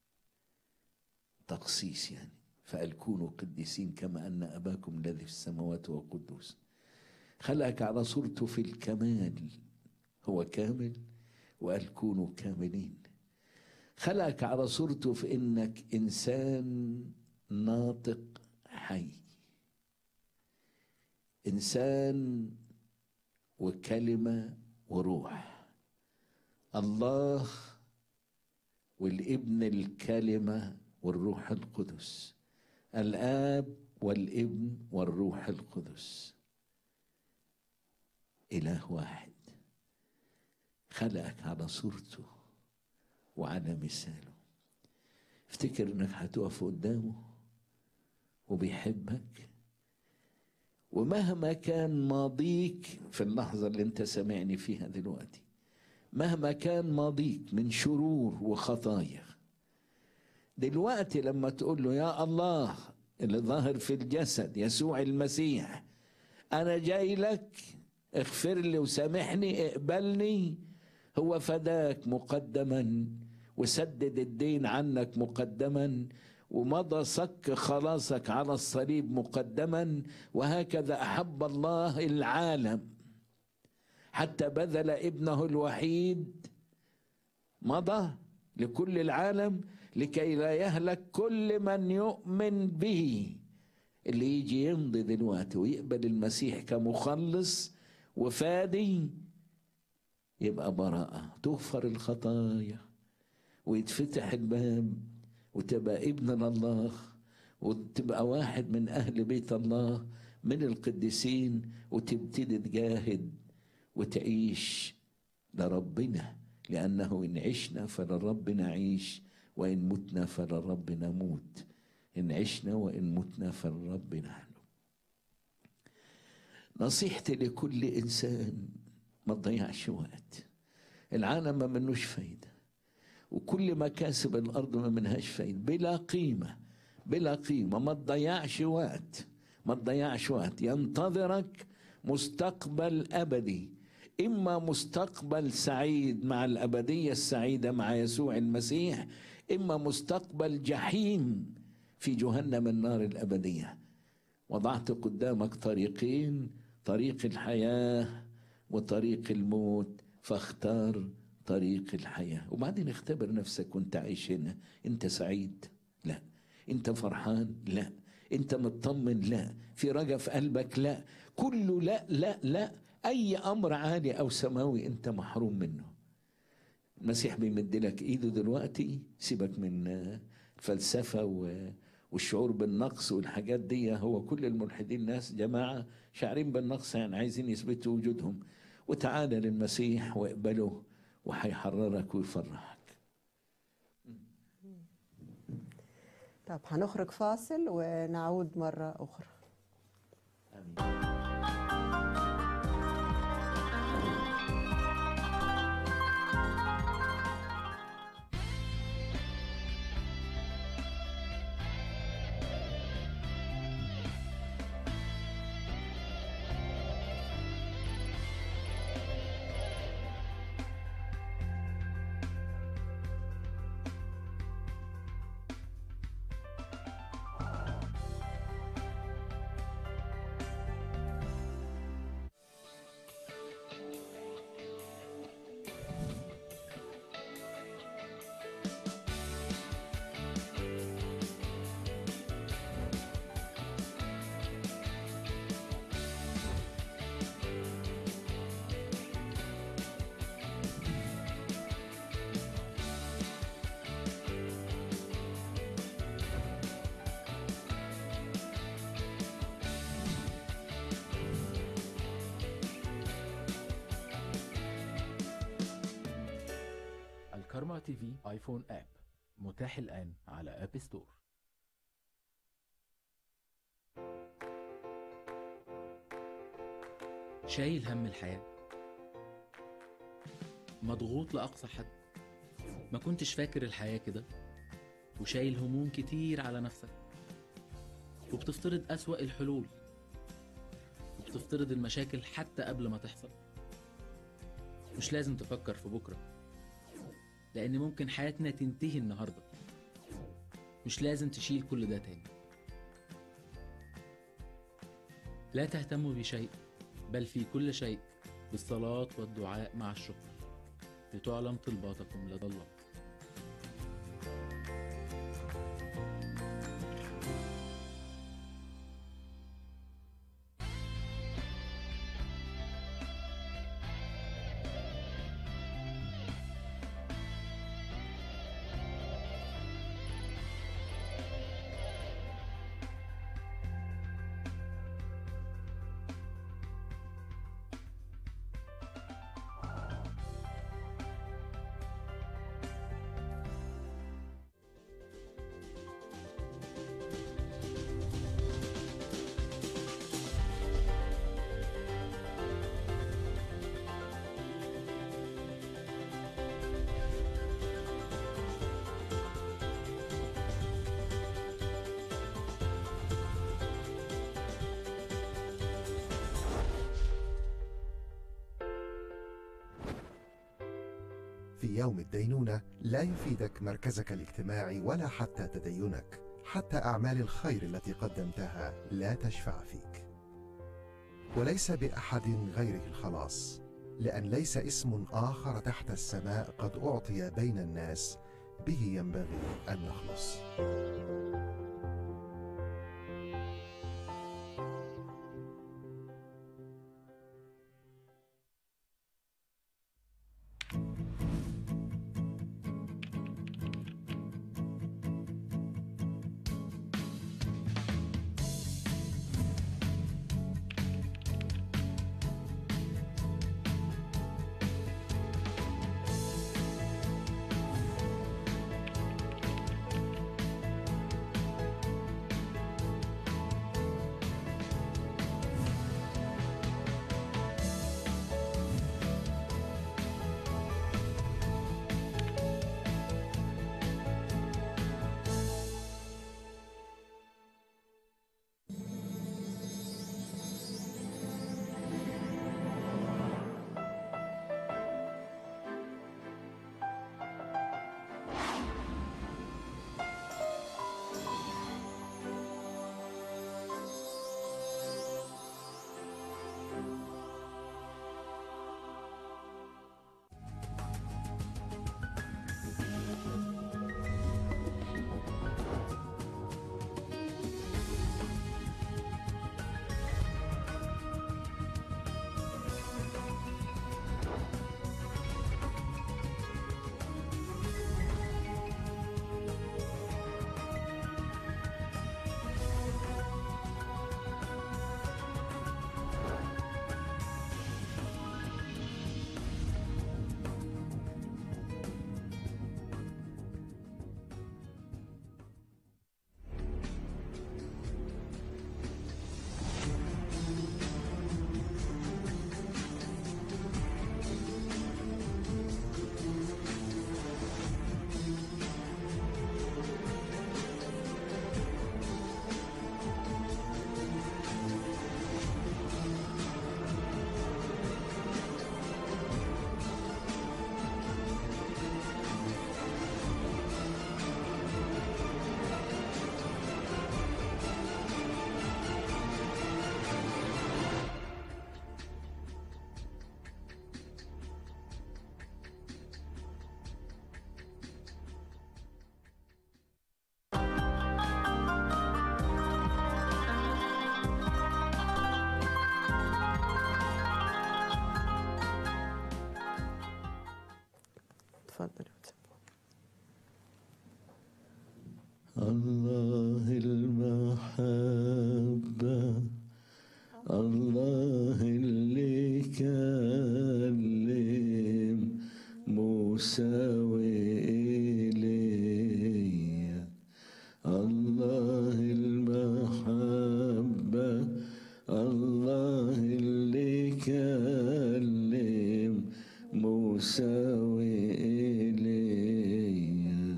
تقصيص يعني فقال كونوا قديسين كما أن أباكم الذي في السماوات هو قدوس خلقك على صورته في الكمال هو كامل وقال كونوا كاملين خلقك على صورته في انك انسان ناطق حي انسان وكلمه وروح الله والابن الكلمه والروح القدس الاب والابن والروح القدس اله واحد خلقك على صورته وعلى مثاله افتكر انك هتقف قدامه وبيحبك ومهما كان ماضيك في اللحظة اللي انت سامعني فيها دلوقتي مهما كان ماضيك من شرور وخطايا دلوقتي لما تقول له يا الله اللي ظاهر في الجسد يسوع المسيح انا جاي لك اغفر لي وسامحني اقبلني هو فداك مقدما وسدد الدين عنك مقدما ومضى صك خلاصك على الصليب مقدما وهكذا احب الله العالم حتى بذل ابنه الوحيد مضى لكل العالم لكي لا يهلك كل من يؤمن به اللي يجي يمضي دلوقتي ويقبل المسيح كمخلص وفادي يبقى براءة تغفر الخطايا ويتفتح الباب وتبقى ابن لله وتبقى واحد من أهل بيت الله من القديسين وتبتدي تجاهد وتعيش لربنا لأنه إن عشنا فللرب نعيش وإن متنا فللرب نموت إن عشنا وإن متنا فللرب نحن نصيحتي لكل إنسان ما تضيعش وقت العالم ما منوش فايدة وكل مكاسب الأرض ما منهاش فايدة بلا قيمة بلا قيمة ما تضيعش وقت ما تضيعش وقت ينتظرك مستقبل أبدي إما مستقبل سعيد مع الأبدية السعيدة مع يسوع المسيح إما مستقبل جحيم في جهنم النار الأبدية وضعت قدامك طريقين طريق الحياة وطريق الموت فاختار طريق الحياة وبعدين اختبر نفسك وانت عايش هنا انت سعيد لا انت فرحان لا انت مطمن لا في رجا في قلبك لا كله لا لا لا اي امر عالي او سماوي انت محروم منه المسيح بيمد لك ايده دلوقتي سيبك من الفلسفه والشعور بالنقص والحاجات دي هو كل الملحدين ناس جماعه شاعرين بالنقص يعني عايزين يثبتوا وجودهم وتعالى للمسيح واقبله وهيحررك ويفرحك طب هنخرج فاصل ونعود مرة أخرى آمين. الكارما تي في ايفون اب متاح الآن على اب ستور شايل هم الحياة مضغوط لأقصى حد ما كنتش فاكر الحياة كده وشايل هموم كتير على نفسك وبتفترض أسوأ الحلول وبتفترض المشاكل حتى قبل ما تحصل مش لازم تفكر في بكرة لأن ممكن حياتنا تنتهي النهاردة مش لازم تشيل كل ده تاني لا تهتموا بشيء بل في كل شيء بالصلاة والدعاء مع الشكر لتعلم طلباتكم لدى الله في يوم الدينونة لا يفيدك مركزك الاجتماعي ولا حتى تدينك حتى أعمال الخير التي قدمتها لا تشفع فيك وليس بأحد غيره الخلاص لأن ليس اسم آخر تحت السماء قد أعطي بين الناس به ينبغي أن نخلص اتفضل يا أستاذ. الله المحبة الله اللي كلم موسى وإيليا الله المحبة الله اللي كلم موسى وإيليا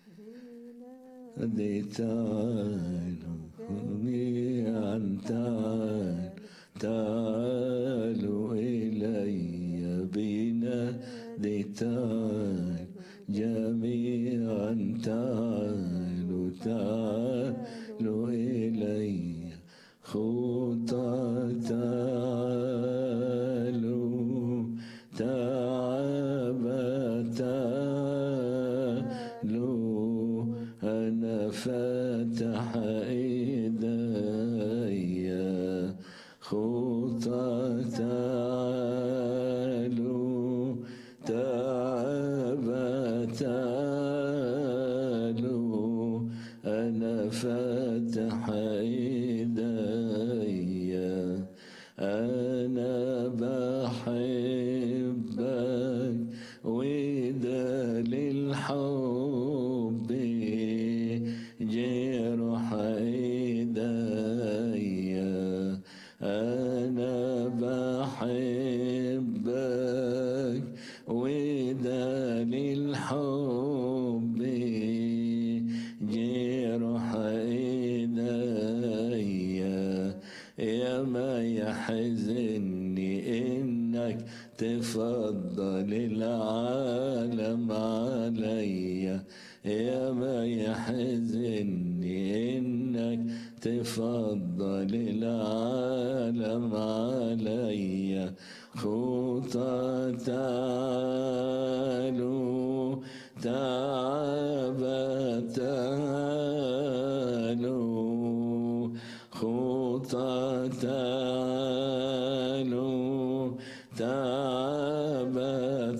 دي تعالوا جميعا تعال تعالوا إلي بنا دي تعال جميعا تعالوا تعالوا إلي خطى تعالوا تعبا تعالوا تعالوا تعالوا أنا فاتح إيديا أنا بحبك وده للحب جرح إيديا أنا بحبك وده للحب جرح إيديا يا ما يحزني إنك تفضل العالم عليا يا ما يحزني إنك تفضل العالم عليا خطى تعالوا تعبا تعالوا خطى تعالوا تعبا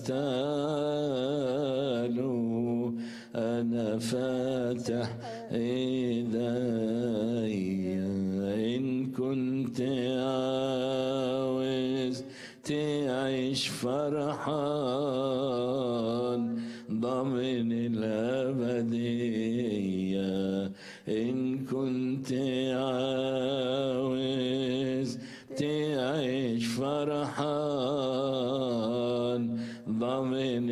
تعالوا أنا فاتح إيدي إن كنت عاوز تعيش فرحان ضمن الأبدية إن كنت عاوز تعيش فرحان ضمن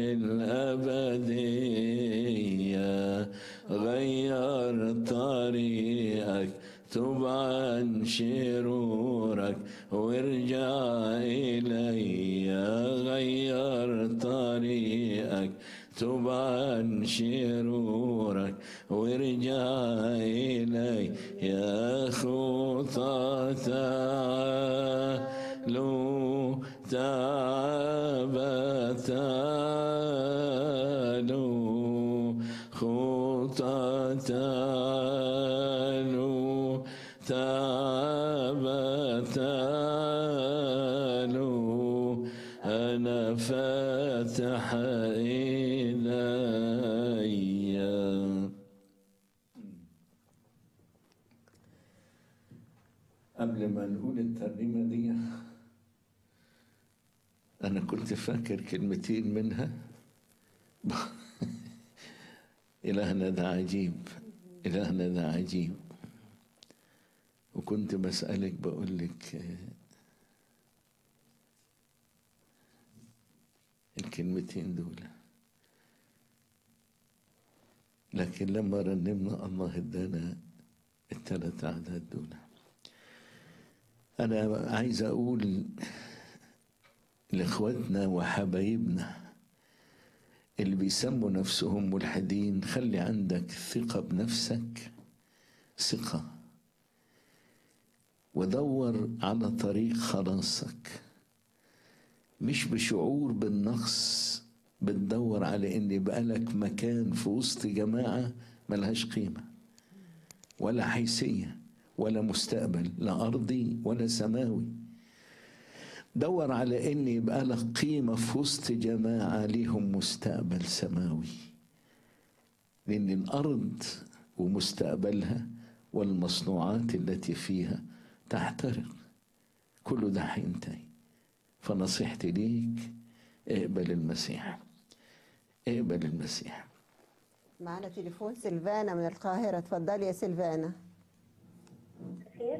الأبدية غير طريقك تب عن شرورك وارجع إلي غير طريقك تب عن شرورك وارجع إلي يا خطى تعالوا تعبا تعالوا خطى تعالوا تعبا تعالوا أنا فاتح إيدي قبل ما نقول الترنيمة دي أنا كنت فاكر كلمتين منها إلهنا ده عجيب إلهنا ده عجيب وكنت بسألك بقول لك الكلمتين دول لكن لما رنمنا الله ادانا الثلاث أعداد دول أنا عايز أقول لإخواتنا وحبايبنا اللي بيسموا نفسهم ملحدين خلي عندك ثقة بنفسك ثقة ودور على طريق خلاصك مش بشعور بالنقص بتدور على ان يبقى لك مكان في وسط جماعة ملهاش قيمة ولا حيثية ولا مستقبل لا أرضي ولا سماوي دور على ان يبقى لك قيمة في وسط جماعة ليهم مستقبل سماوي لأن الأرض ومستقبلها والمصنوعات التي فيها تحترق كل ده هينتهي فنصيحتي ليك اقبل المسيح اقبل المسيح معانا تليفون سلفانا من القاهرة اتفضلي يا سلفانا خير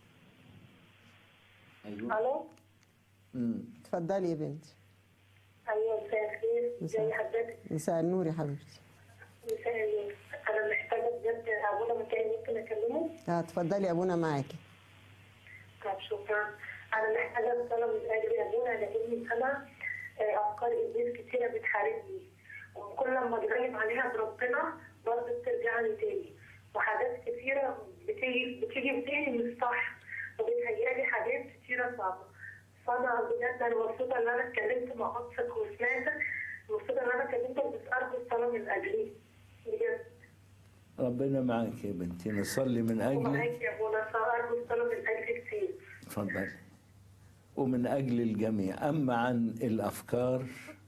ايوه الو اتفضلي يا بنتي ايوه مساء الخير مساء. زي حضرتك مساء النور يا حبيبتي مساء النور انا محتاجه بجد ابونا مكان ممكن اكلمه اه اتفضلي يا ابونا معاكي طب شكرا انا محتاجه الصلاه من اجل ابونا لاني انا آه، افكار ابليس كتيره بتحاربني وكل لما اتغلب عليها بربنا برضه بترجع لي تاني وحاجات كتيره بتيجي بتيجي في ذهني مش صح وبتهيألي حاجات كتيره صعبه فانا بجد انا مبسوطه ان انا اتكلمت مع قدسك وسمعتك مبسوطه ان انا كلمتك بس ارجو الصلاه من اجلي بجد ربنا معاك يا بنتي نصلي من اجلك ومعاك يا ابونا ارجو الصلاه من اجلي كتير اتفضلي ومن أجل الجميع أما عن الأفكار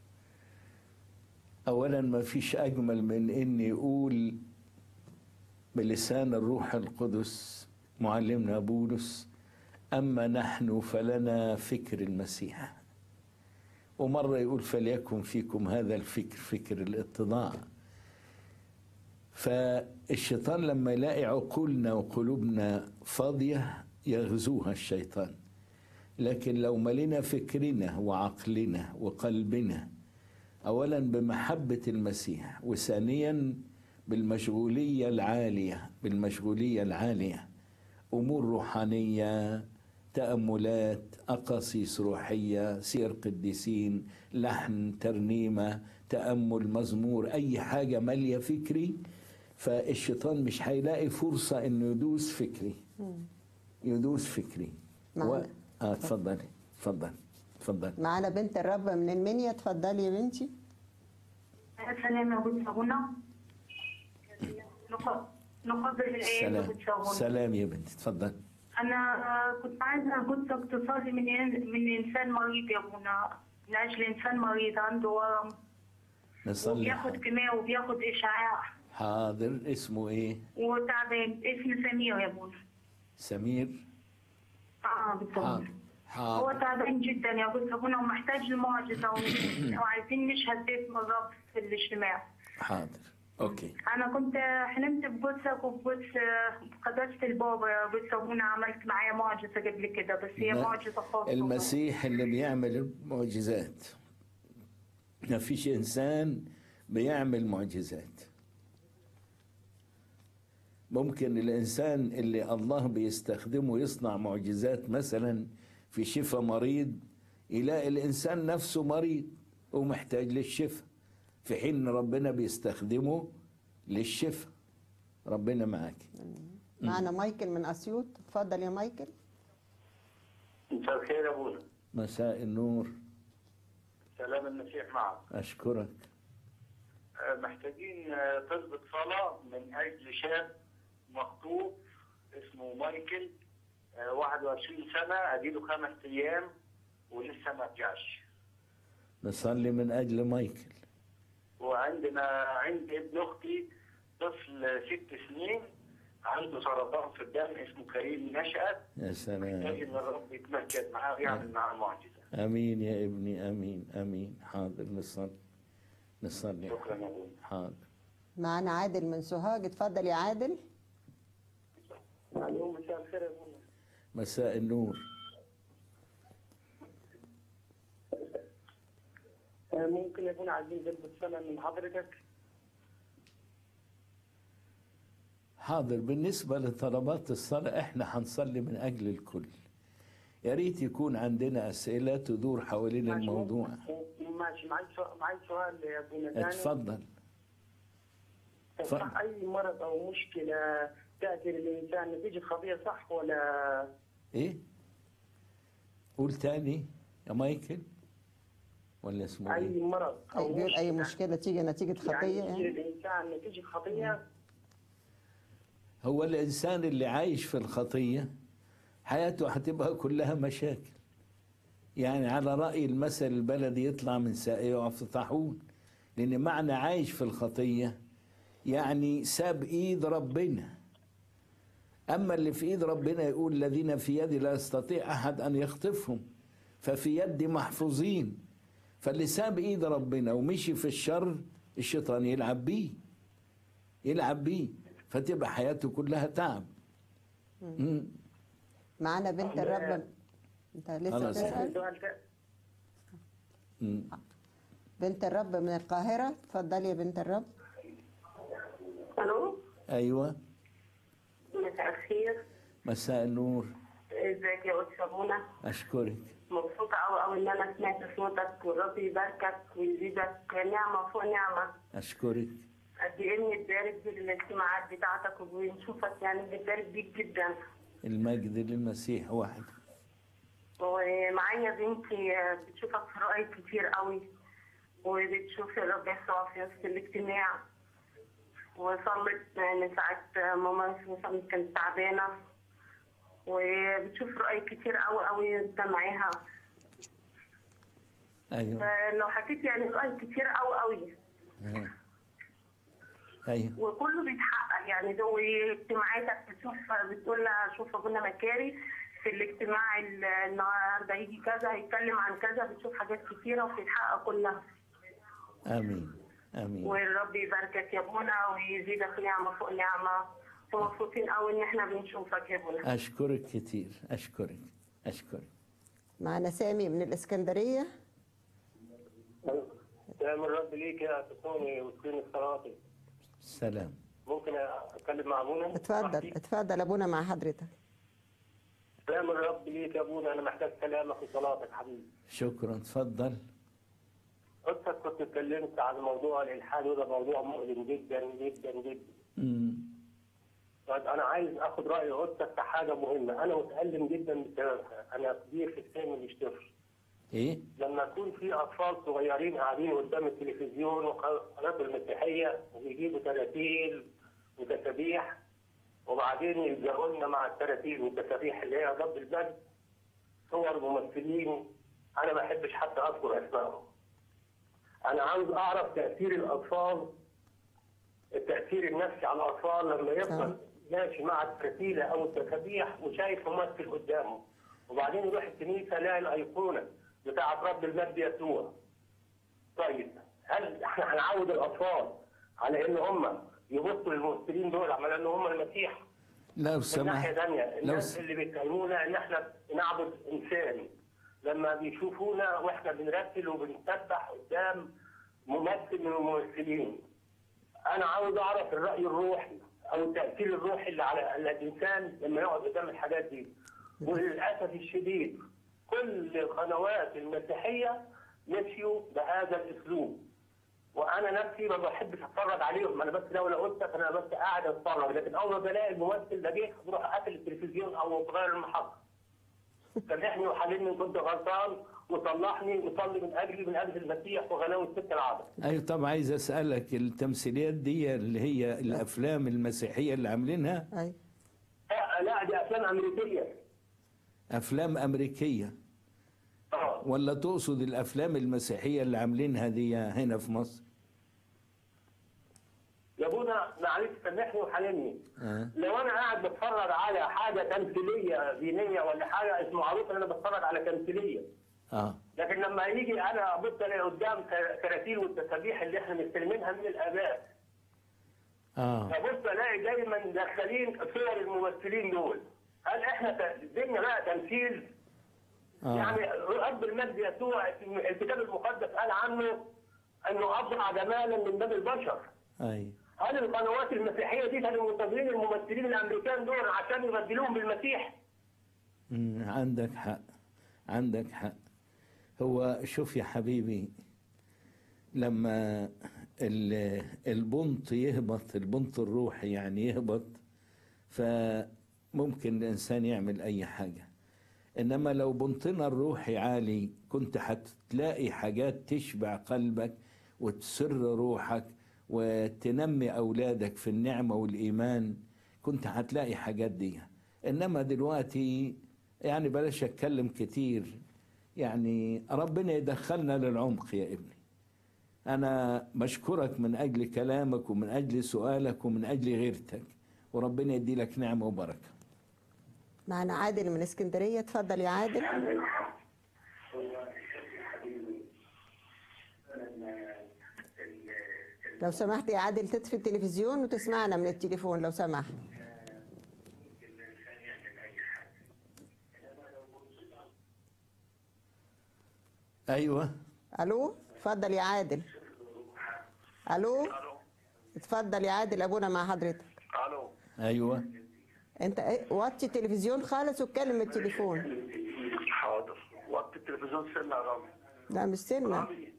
أولا ما فيش أجمل من إني يقول بلسان الروح القدس معلمنا بولس أما نحن فلنا فكر المسيح ومرة يقول فليكن فيكم هذا الفكر فكر الاتضاع فالشيطان لما يلاقي عقولنا وقلوبنا فاضية يغزوها الشيطان لكن لو ملينا فكرنا وعقلنا وقلبنا اولا بمحبه المسيح وثانيا بالمشغوليه العاليه بالمشغوليه العاليه امور روحانيه تاملات اقاصيص روحيه سير قديسين لحن ترنيمه تامل مزمور اي حاجه ماليه فكري فالشيطان مش هيلاقي فرصه انه يدوس فكري يدوس فكري و... معنا. اه اتفضلي اتفضلي اتفضلي معانا بنت الرب من المنيا اتفضلي يا بنتي سلام يا ابو صابونه نقبل الايه يا ابو سلام صابونه سلام يا بنتي اتفضلي انا كنت عايزه قدسك تصلي من من انسان مريض يا ابونا من اجل انسان مريض عنده ورم نصلي وبياخد كيماوي وبياخد اشعاع حاضر اسمه ايه وتعبان اسمه سمير يا ابونا سمير اه بالظبط حاضر هو حاضر تعبان جدا يا ابو صابونه ومحتاج لمعجزه وعايزين نشهد باسم الرب في الاجتماع حاضر اوكي انا كنت حلمت بجثك وبجث قداسه البابا يا ابو صابونه عملت معايا معجزه قبل كده بس هي ما- معجزه خاصه المسيح اللي بيعمل المعجزات ما فيش انسان بيعمل معجزات ممكن الانسان اللي الله بيستخدمه يصنع معجزات مثلا في شفاء مريض يلاقي الانسان نفسه مريض ومحتاج للشفاء في حين إن ربنا بيستخدمه للشفاء ربنا معاك معانا مايكل من اسيوط اتفضل يا مايكل مساء الخير يا ابونا مساء النور سلام المسيح معك اشكرك آه، محتاجين آه، تظبط صلاة من أجل شاب مخطوب اسمه مايكل آه، 21 سنة أديله خمس أيام ولسه ما رجعش نصلي من اجل مايكل وعندنا عند ابن أختي طفل ست سنين عنده سرطان في الدم اسمه كريم نشأت يا سلام محتاج إن الرب يتمجد معاه ويعمل معاه معجزة امين يا ابني امين امين حاضر نصلي نصلي شكرا يا ابونا حاضر معانا عادل من سوهاج اتفضل يا عادل الو مساء الخير يا ابونا مساء النور آه، ممكن يكون عايزين نظبط صلاة من حضرتك حاضر بالنسبة لطلبات الصلاة احنا هنصلي من اجل الكل يا ريت يكون عندنا اسئلة تدور حوالين ماشي، الموضوع ممكن- ماشي معي سؤال معي سؤال يا ابونا ثاني اتفضل اتفضل. صح اي مرض او مشكله تاتي للانسان نتيجه خطيه صح ولا ايه قول تاني يا مايكل ولا اسمه اي ايه مرض أي او بيقول اي مشكله تيجي نتيجه خطيه يعني تيجي يعني للانسان نتيجه خطيه هو الانسان اللي عايش في الخطيه حياته هتبقى كلها مشاكل يعني على راي المثل البلدي يطلع من ساقيه يقع في طاحون لان معنى عايش في الخطيه يعني ساب ايد ربنا اما اللي في ايد ربنا يقول الذين في يدي لا يستطيع احد ان يخطفهم ففي يدي محفوظين فاللي ساب ايد ربنا ومشي في الشر الشيطان يلعب بيه يلعب بيه فتبقى حياته كلها تعب مم. معانا بنت الرب انت لسه خلاص. بتسال سؤال تا- مم. بنت الرب من القاهره اتفضلي يا بنت الرب الو ايوه مساء الخير مساء النور ازيك يا استاذ منى اشكرك مبسوطه قوي قوي ان انا سمعت صوتك والرب يباركك ويزيدك نعمه فوق نعمه اشكرك قد ايه بنتبارك بالاجتماعات بتاعتك وبنشوفك يعني بنتبارك بيك جدا المجد للمسيح واحد ومعايا بنتي بتشوفك في رؤية كتير قوي وبتشوف الرب يسوع في وسط الاجتماع وصلت من ساعة ماما وصلت كانت تعبانة وبتشوف رؤية كتير قوي قوي انت معاها ايوه فلو حكيت يعني سؤال كتير قوي قوي آه. ايوه وكله بيتحقق يعني زي اجتماعاتك بتشوف بتقول لها شوف ابونا مكاري في الاجتماع ال- النهارده يجي كذا هيتكلم عن كذا بتشوف حاجات كتيره وبتتحقق كلها امين امين والرب يباركك يا ابونا ويزيدك نعمه فوق نعمه ومبسوطين قوي ان احنا بنشوفك يا ابونا اشكرك كتير اشكرك اشكرك معنا سامي من الإسكندرية سلام الرب ليك يا تسوني وسكين الصلاتي سلام ممكن اتكلم مع ابونا اتفضل اتفضل أبونا مع حضرتك سلام الرب ليك يا ابونا انا محتاج كلامك وصلاتك حبيبي شكرا تفضل قصتك كنت اتكلمت عن موضوع الالحاد وده موضوع مؤلم جدا جدا جدا مم. طيب انا عايز اخد راي قصتك في حاجه مهمه انا متالم جدا بسببها انا كبير في السن مش طفل ايه لما يكون في اطفال صغيرين قاعدين قدام التلفزيون وقناه المسيحيه وبيجيبوا تراتيل وتسابيح وبعدين يلجأوا لنا مع التراتيل والتسابيح اللي هي ضد البلد صور ممثلين انا ما بحبش حتى اذكر اسمائهم. انا عاوز اعرف تاثير الاطفال التاثير النفسي على الاطفال لما يفضل ماشي مع الترتيله او التسابيح وشايف ممثل قدامه وبعدين يروح الكنيسه يلاقي الايقونه بتاعت رب المجد يسوع. طيب هل احنا هنعود الاطفال على ان هم يبصوا للممثلين دول على ان هم المسيح؟ لو من ناحيه سمحت ثانيه لو الناس س... اللي بيتكلمونا ان احنا نعبد انسان لما بيشوفونا واحنا بنرتل وبنسبح قدام ممثل من الممثلين انا عاوز اعرف الراي الروحي او التاثير الروحي اللي على على الانسان لما يقعد قدام الحاجات دي وللاسف الشديد كل القنوات المسيحيه مشيوا بهذا الاسلوب وانا نفسي ما بحبش اتفرج عليهم انا بس لو قلت انا بس قاعد اتفرج لكن اول ما بلاقي الممثل ده جه بروح قافل التلفزيون او بغير المحطه سامحني وحللني ان كنت غلطان وصلحني وصلي من اجلي من اجل المسيح وغلاوه ست العدد ايوه طب عايز اسالك التمثيليات دي اللي هي الافلام المسيحيه اللي عاملينها أي لا لا دي افلام امريكيه افلام امريكيه اه ولا تقصد الافلام المسيحيه اللي عاملينها دي هنا في مصر يا ابونا معلش سامحني وحللني آه. لو انا قاعد بتفرج على حاجه تمثيليه دينيه ولا حاجه اسمه معروف ان انا بتفرج على تمثيليه اه لكن لما يجي انا ابص الاقي قدام كراتيل والتسابيح اللي احنا مستلمينها من الاباء اه فبص الاقي دايما داخلين صور الممثلين دول هل احنا ت- ديننا بقى تمثيل يعني اه رب المجد يسوع الكتاب المقدس قال عنه انه ابرع جمالا من بني البشر اي هل القنوات المسيحيه دي كانوا منتظرين الممثلين الامريكان دول عشان يبدلوهم بالمسيح؟ مم، عندك حق عندك حق هو شوف يا حبيبي لما ال- البنط يهبط البنط الروحي يعني يهبط فممكن الإنسان يعمل أي حاجة إنما لو بنطنا الروحي عالي كنت هتلاقي حاجات تشبع قلبك وتسر روحك وتنمي أولادك في النعمة والإيمان كنت هتلاقي حاجات دي إنما دلوقتي يعني بلاش أتكلم كتير يعني ربنا يدخلنا للعمق يا ابني أنا بشكرك من أجل كلامك ومن أجل سؤالك ومن أجل غيرتك وربنا يدي لك نعمة وبركة معنا عادل من اسكندرية اتفضل يا عادل لو سمحت يا عادل تطفي التلفزيون وتسمعنا من التليفون لو سمحت أيوة الو اتفضل يا عادل الو اتفضل يا عادل ابونا مع حضرتك الو أيوة انت ايه وطي التلفزيون خالص واتكلم من التليفون حاضر وقت التلفزيون سنة يا رامي لا مش سنة رامي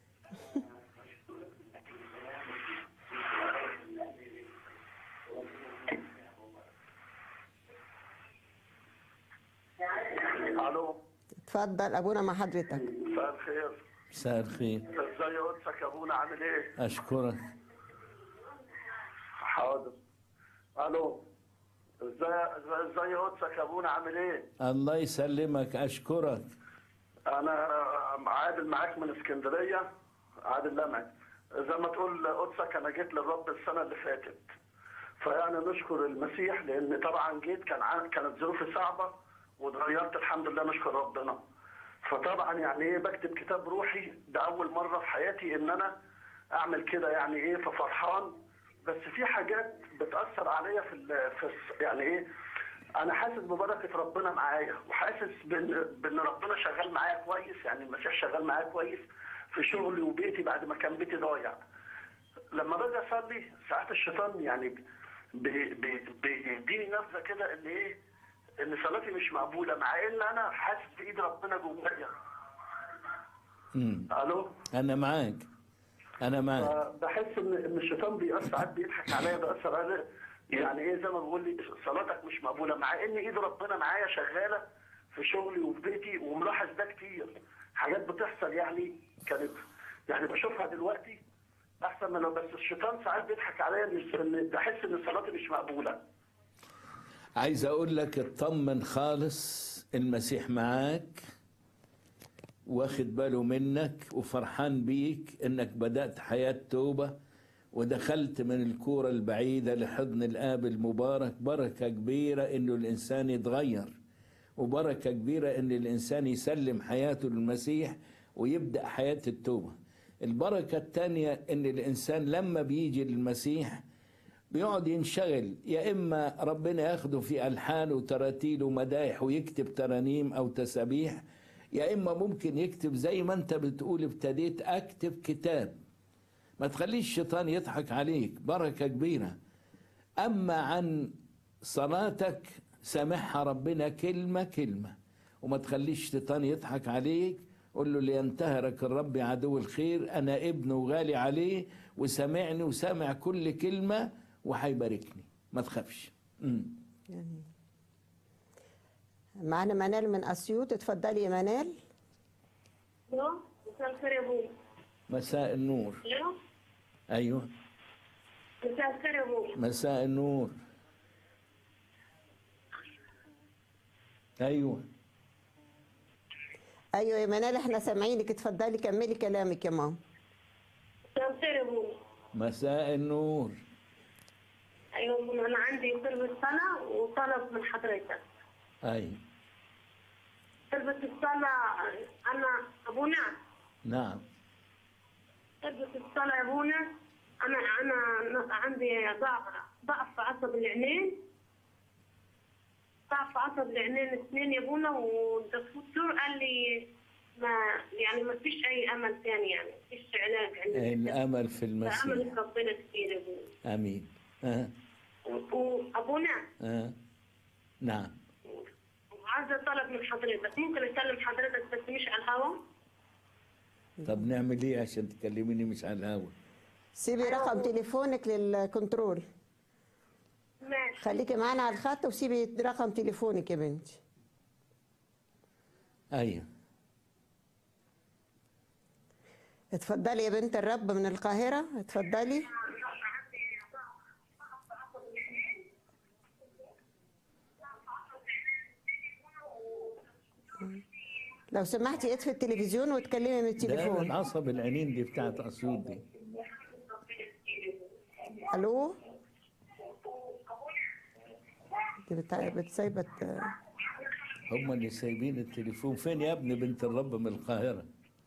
الو اتفضل ابونا مع حضرتك مساء الخير مساء الخير ازاي قدسك يا ابونا عامل ايه؟ أشكرك حاضر الو ازاي ازاي قدسك يا ابونا عامل ايه؟ الله يسلمك أشكرك انا معايا عادل معاك من اسكندريه عادل لمعي زي ما تقول قدسك انا جيت للرب السنه اللي فاتت فيعني نشكر المسيح لان طبعا جيت كان عن- كانت ظروفي صعبه واتغيرت الحمد لله نشكر ربنا فطبعا يعني ايه بكتب كتاب روحي ده اول مره في حياتي ان انا اعمل كده يعني ايه ففرحان بس في حاجات بتاثر عليا في ال- في الص- يعني ايه انا حاسس ببركه ربنا معايا وحاسس بان بان ربنا شغال معايا كويس يعني المسيح شغال معايا كويس في شغلي وبيتي بعد ما كان بيتي ضايع لما باجي اصلي ساعات الشيطان يعني بي- بي- بيديني نبذه كده ان ايه ان صلاتي مش مقبوله مع ان انا حاسس بايد ربنا جوايا مم. الو انا معاك انا معاك بحس ان ان الشيطان بيأثر ساعات بيضحك عليا بيأثر عليا يعني ايه زي ما بيقول لي صلاتك مش مقبوله مع ان ايد ربنا معايا شغاله في شغلي وفي بيتي وملاحظ ده كتير حاجات بتحصل يعني كانت يعني بشوفها دلوقتي احسن من بس الشيطان ساعات بيضحك عليا إن- ان بحس ان صلاتي مش مقبوله عايز اقول لك اطمن خالص المسيح معاك واخد باله منك وفرحان بيك انك بدأت حياة توبة ودخلت من الكورة البعيدة لحضن الآب المبارك بركة كبيرة انه الانسان يتغير وبركة كبيرة ان الانسان يسلم حياته للمسيح ويبدأ حياة التوبة البركة الثانية ان الانسان لما بيجي للمسيح بيقعد ينشغل يا اما ربنا ياخده في الحان وتراتيل ومدايح ويكتب ترانيم او تسابيح يا اما ممكن يكتب زي ما انت بتقول ابتديت اكتب كتاب ما تخليش الشيطان يضحك عليك بركه كبيره اما عن صلاتك سامحها ربنا كلمه كلمه وما تخليش الشيطان يضحك عليك قول له لينتهرك الرب عدو الخير انا ابنه وغالي عليه وسامعني وسامع كل كلمه وهيباركني ما تخافش مم. يعني معانا منال من اسيوط اتفضلي يا منال الو مساء الخير يا ابوي مساء النور الو ايوه مساء الخير يا ابوي مساء النور ايوه ايوه يا منال احنا سامعينك اتفضلي كملي كلامك يا ماما مساء الخير يا ابوي مساء النور ايوه يا ابوي انا عندي طلبة صلاة وطلب من حضرتك ايوه طلبة الصلاة انا ابونا نعم طلبة الصلاة يا ابونا انا انا عندي ضعف ضعف في عصب العينين ضعف في عصب العينين اثنين يا ابونا والدكتور قال لي ما يعني ما فيش اي امل ثاني يعني ما فيش علاج عندي الامل في المسيح فامل في ربنا كثير يا ابونا امين آه. وابونا آه. نعم عايزه طلب من حضرتك ممكن اكلم حضرتك بس مش على الهوا طب نعمل ايه عشان تكلميني مش على الهوا سيبي رقم تليفونك للكنترول ماشي خليكي معانا على الخط وسيبي رقم تليفونك يا بنتي ايوه اتفضلي يا بنت الرب من القاهرة اتفضلي لو سمحتي اطفي التلفزيون واتكلمي من ده التليفون العصب العينين دي بتاعت اسيوط دي الو دي بتاع بتسيبت هم اللي سايبين التليفون فين يا ابني بنت الرب من القاهرة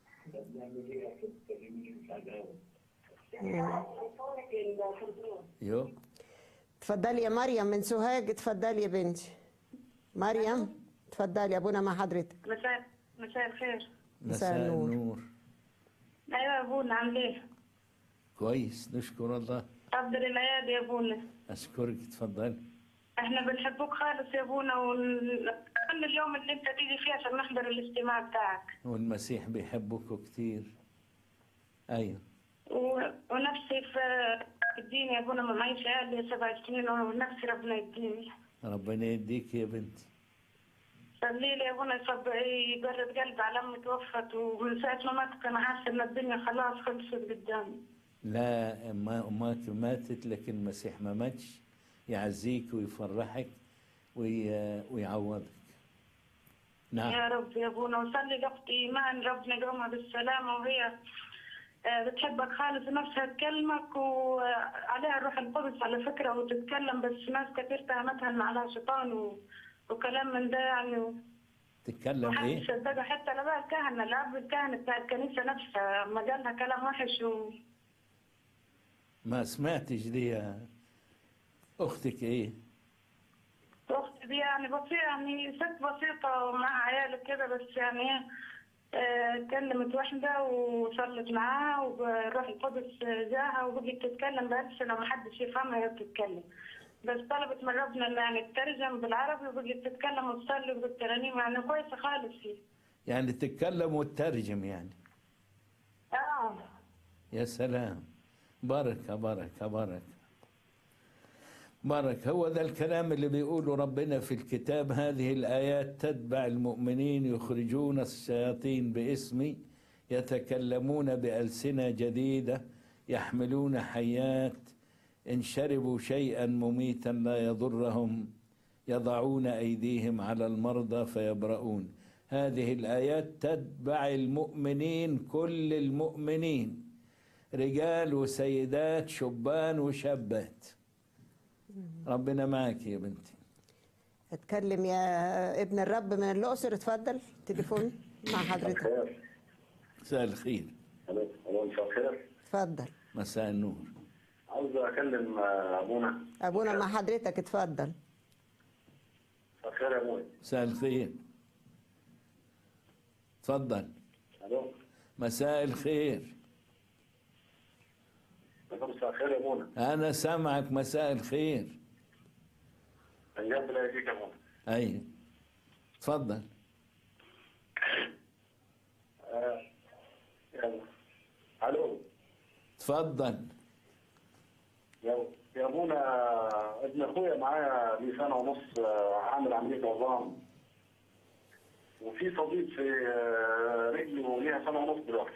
يو اتفضلي يا مريم من سوهاج اتفضلي يا بنتي مريم اتفضلي ابونا مع حضرتك مساء مساء الخير مساء النور. النور ايوه يا ابونا عامل ايه؟ كويس نشكر الله عبد العياد يا ابونا اشكرك اتفضلي احنا بنحبوك خالص يا ابونا ونستنى اليوم اللي انت تيجي فيه عشان نحضر الاجتماع بتاعك والمسيح بيحبكم كتير ايوه و... ونفسي في الدين يا ابونا ما معيش عيال سبع سنين ونفسي ربنا يديني ربنا يديك يا بنتي صلي لي يا ابونا يصب يبرد قلبي على امي توفت ومن ساعه ما ماتت انا حاسه ان الدنيا خلاص خلصت قدامي لا ما امك ماتت لكن المسيح ما ماتش يعزيك ويفرحك وي... ويعوضك نعم يا رب يا ابونا وصلي لاختي ايمان ربنا يقومها بالسلامه وهي آه، بتحبك خالص ونفسها تكلمك وعليها الروح القدس على فكره وتتكلم بس ناس كتير تهمتها ان عليها شيطان و... وكلام من ده يعني و... تتكلم محدش ايه صدقها حتى لا بقى الكهنه الاب الكهنه بتاع الكنيسه نفسها ما قالها كلام وحش و... ما سمعتش دي يا اختك ايه اختي دي يعني بسيطه يعني ست بسيطه ومعها عيال كده بس يعني ايه آه، كلمت واحدة وصلت معاها والروح القدس جاها وبقت تتكلم بس لو محدش يفهمها هي بتتكلم بس طلبت من ربنا ان يعني تترجم بالعربي وبقت تتكلم وتصلي وبالترانيم يعني كويسة خالص هي يعني تتكلم وتترجم يعني اه يا سلام بركة بركة بركة بركة هو ده الكلام اللي بيقوله ربنا في الكتاب هذه الآيات تتبع المؤمنين يخرجون الشياطين باسمي يتكلمون بألسنة جديدة يحملون حيات إن شربوا شيئا مميتا لا يضرهم يضعون أيديهم على المرضى فيبرؤون هذه الآيات تتبع المؤمنين كل المؤمنين رجال وسيدات شبان وشابات ربنا معك يا بنتي اتكلم يا ابن الرب من الأقصر اتفضل تليفون مع حضرتك خير مساء الخير الو الو مساء الخير اتفضل مساء النور عاوز اكلم آه، ابونا أبونا مع حضرتك اتفضل مساء الخير يا ابوي مساء الخير تفضل الو مساء الخير الو مساء الخير يا ابونا أنا سامعك مساء الخير من جنب لا يجيك يا ابونا أي تفضل آه، يلا الو تفضل يا يا ابونا ابن اخويا معايا لي سنه ونص آه، عامل عمليه عظام وفي صديد في آه، رجله ليها سنه ونص دلوقتي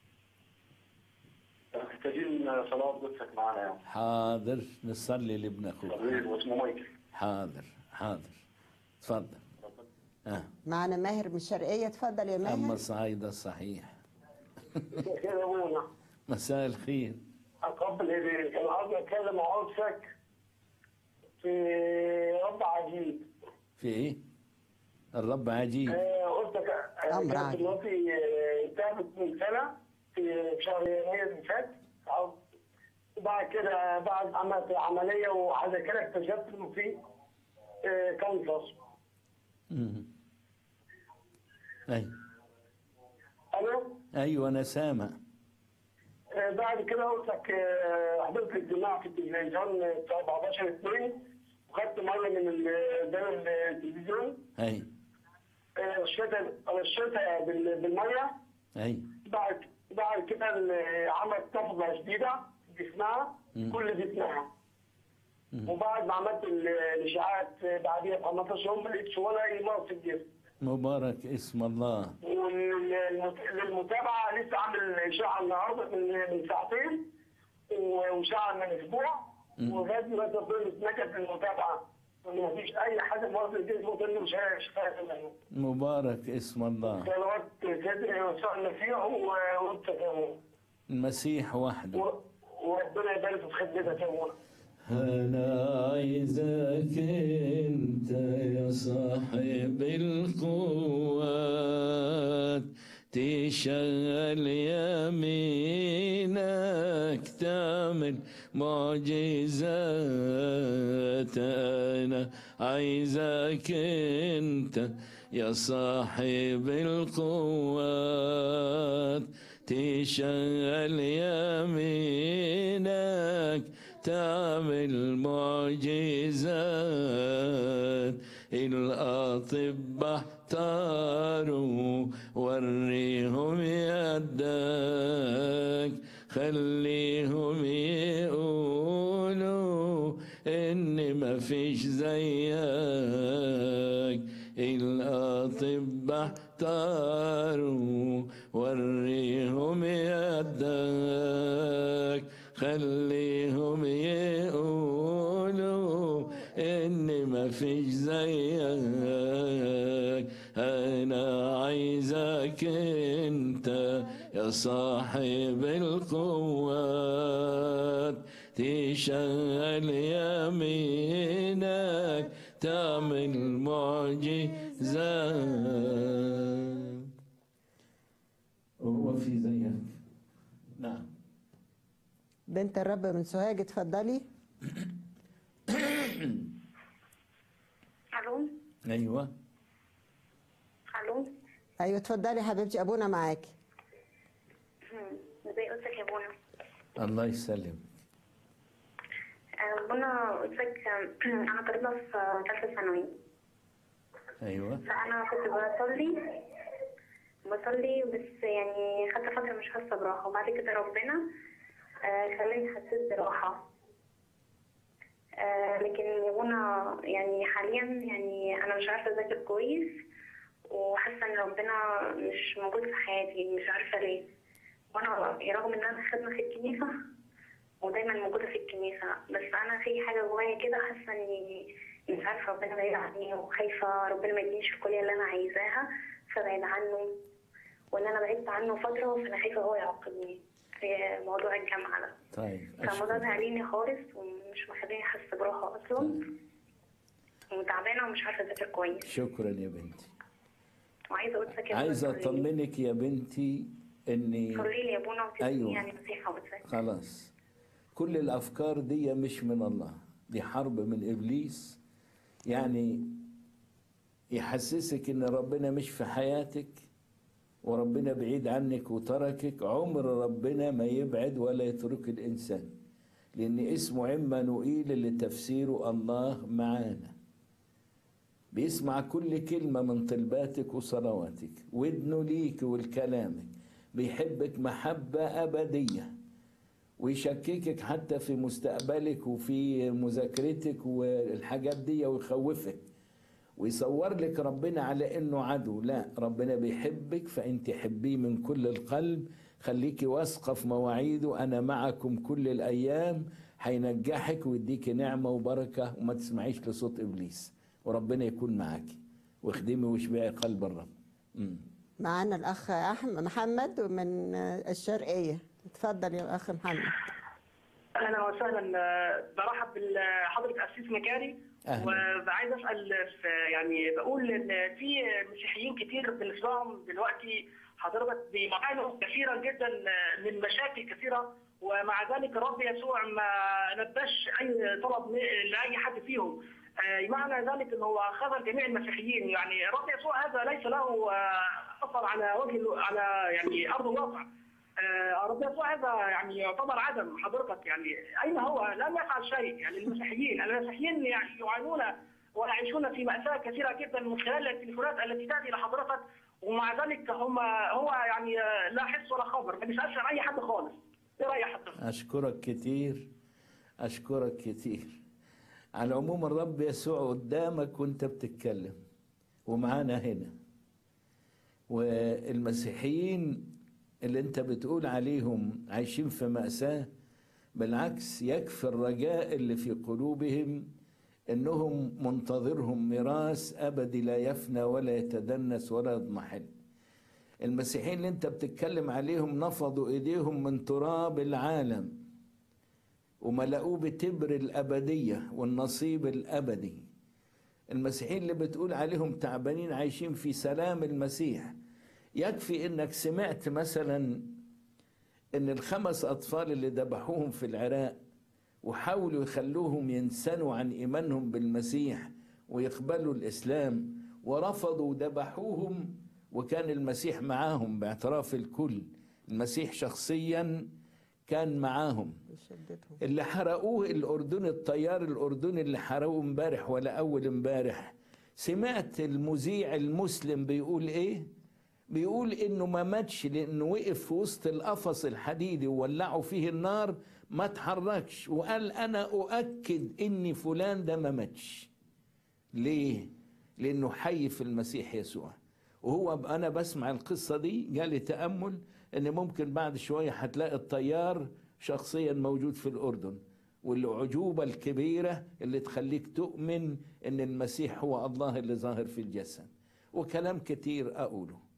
محتاجين صلاه قدسك معانا يعني حاضر نصلي لابن أخوك صليب واسمه مايكل حاضر حاضر تفضل آه. معنا ماهر من الشرقية اتفضل يا أما ماهر صعيدة صحيح كده يا ابونا مساء الخير اقبل ايديك انا عاوز اتكلم مع عودتك في رب عجيب في إيه الرب عجيب آه، قلتك آه، أمر كانت عجيب. دلوقتي آه، تعبت من سنه في في شهر يناير اللي فات عاوز- وبعد كده بعد عملت عمليه وعايز كده اكتشفت انه في آه، كانسر مم. أي الو أيوة أنا سامع آه، بعد كده قلت لك آه، حضرت اجتماع في التلفزيون بتاع 14 2 وخدت مره من ال- قدام التلفزيون أي آه، رشيتها رشيتها بال- بالميه أي بعد بعد كده ال- عملت نفضه شديده في جسمها مم. كل جسمها مم. وبعد ما عملت ال- الاشاعات بعديها ب 15 يوم ما لقيتش ولا اي مرض في الجسم مبارك اسم الله وللمتابعه لسه عامل اشاعه النهارده من من ساعتين و- واشاعه من اسبوع مم. ولغايه دلوقتي ربنا اتنكد في المتابعه وان مفيش اي حاجه في مرض الجسم وكانه مش شفاء منه مبارك اسم الله صلوات سيدنا يسوع المسيح و- وانت كمان المسيح وحده و- وربنا يبارك في خدمتك يا مولانا أنا عايزك أنت يا صاحب القوات تشغل يمينك تعمل معجزات أنا عايزك أنت يا صاحب القوات تشغل يمينك تعمل معجزات الأطباء احتاروا وريهم يدك خليهم يقولوا إن مفيش زيك الأطباء احتاروا وريهم يدك خليهم يقولوا إن مفيش زيك أنا انت يا صاحب القوات تشغل يمينك تعمل معجزات هو في زيك نعم بنت الرب من سوهاج اتفضلي الو ايوه الو ايوه اتفضلي حبيبتي ابونا معاكي هم، ازي قلتك يا بونا الله يسلم آه، بونا قلتك انا طالبه في ثالثه ثانوي ايوه فانا كنت بصلي بصلي بس يعني خدت فتره مش حاسه براحه وبعد كده ربنا آه، خلاني حسيت براحه آه، لكن يا بونا يعني حاليا يعني انا مش عارفه اذاكر كويس وحاسه ان ربنا مش موجود في حياتي مش عارفه ليه وانا رغم ان انا خدمه في الكنيسه ودايما موجوده في الكنيسه بس انا في حاجه جوايا كده حاسه اني مش عارفه ربنا بعيد عني وخايفه ربنا ما يدينيش الكليه اللي انا عايزاها فبعيد عنه وان انا بعدت عنه فتره فانا خايفه هو يعاقبني في موضوع الجامعه ده طيب فالموضوع ده أشكرك. قاليني خالص ومش مخليني احس براحه اصلا وتعبانه ومش عارفه اذاكر كويس شكرا يا بنتي وعايزه اقول لك عايز اطمنك يا بنتي اني صلي لي يا ابونا وتديني أيوة. يعني نصيحه وتساعد خلاص كل الافكار دي مش من الله دي حرب من ابليس يعني يحسسك ان ربنا مش في حياتك وربنا بعيد عنك وتركك عمر ربنا ما يبعد ولا يترك الانسان لان اسمه عمانوئيل اللي تفسيره الله معانا بيسمع كل كلمة من طلباتك وصلواتك ودنه ليك ولكلامك بيحبك محبة أبدية ويشككك حتى في مستقبلك وفي مذاكرتك والحاجات دي ويخوفك ويصور لك ربنا على انه عدو لا ربنا بيحبك فانت حبيه من كل القلب خليكي واثقه في مواعيده انا معكم كل الايام هينجحك ويديك نعمه وبركه وما تسمعيش لصوت ابليس وربنا يكون معاكي واخدمي واشبعي قلب الرب مم. معانا الاخ احمد محمد من الشرقيه اتفضل يا اخ محمد اهلا وسهلا آه، برحب بحضره اسيس مكاري أهلا. وعايز اسال في يعني بقول ان في مسيحيين كتير بنسمعهم دلوقتي حضرتك بيعانوا كثيرا جدا من مشاكل كثيره ومع ذلك الرب يسوع ما نباش اي طلب م- لاي حد فيهم آه، معنى ذلك انه هو خذل جميع المسيحيين يعني الرب يسوع هذا ليس له آه، اثر على وجه ال- على يعني ارض الواقع آه، رب يسوع هذا يعني يعتبر عدم حضرتك يعني اين هو؟ لم يفعل شيء يعني المسيحيين، المسيحيين يعني يعانون ويعيشون في مأساة كثيرة جدا من خلال التليفونات التي تأتي لحضرتك ومع ذلك هم هو يعني آه، لا حس ولا خبر ما بيسألش عن أي حد خالص. إيه رأي حضرتك؟ أشكرك كتير أشكرك كتير على العموم الرب يسوع قدامك وانت بتتكلم ومعانا هنا والمسيحيين اللي انت بتقول عليهم عايشين في مأساة بالعكس يكفي الرجاء اللي في قلوبهم انهم منتظرهم ميراث ابدي لا يفنى ولا يتدنس ولا يضمحل المسيحيين اللي انت بتتكلم عليهم نفضوا ايديهم من تراب العالم وملأوه بتبر الأبدية والنصيب الأبدي المسيحيين اللي بتقول عليهم تعبانين عايشين في سلام المسيح يكفي انك سمعت مثلا ان الخمس اطفال اللي ذبحوهم في العراق وحاولوا يخلوهم ينسنوا عن ايمانهم بالمسيح ويقبلوا الاسلام ورفضوا وذبحوهم وكان المسيح معاهم باعتراف الكل المسيح شخصيا كان معاهم بشدتهم اللي حرقوه الاردن الطيار الاردني اللي حرقوه امبارح ولا اول امبارح سمعت المذيع المسلم بيقول ايه بيقول انه ما ماتش لانه وقف في وسط القفص الحديدي وولعوا فيه النار ما اتحركش وقال انا اؤكد ان فلان ده ما ماتش ليه لانه حي في المسيح يسوع وهو ب- انا بسمع القصه دي جالي تامل ان ممكن بعد شويه هتلاقي الطيار شخصيا موجود في الاردن والعجوبه الكبيره اللي تخليك تؤمن ان المسيح هو الله اللي ظاهر في الجسد وكلام كتير اقوله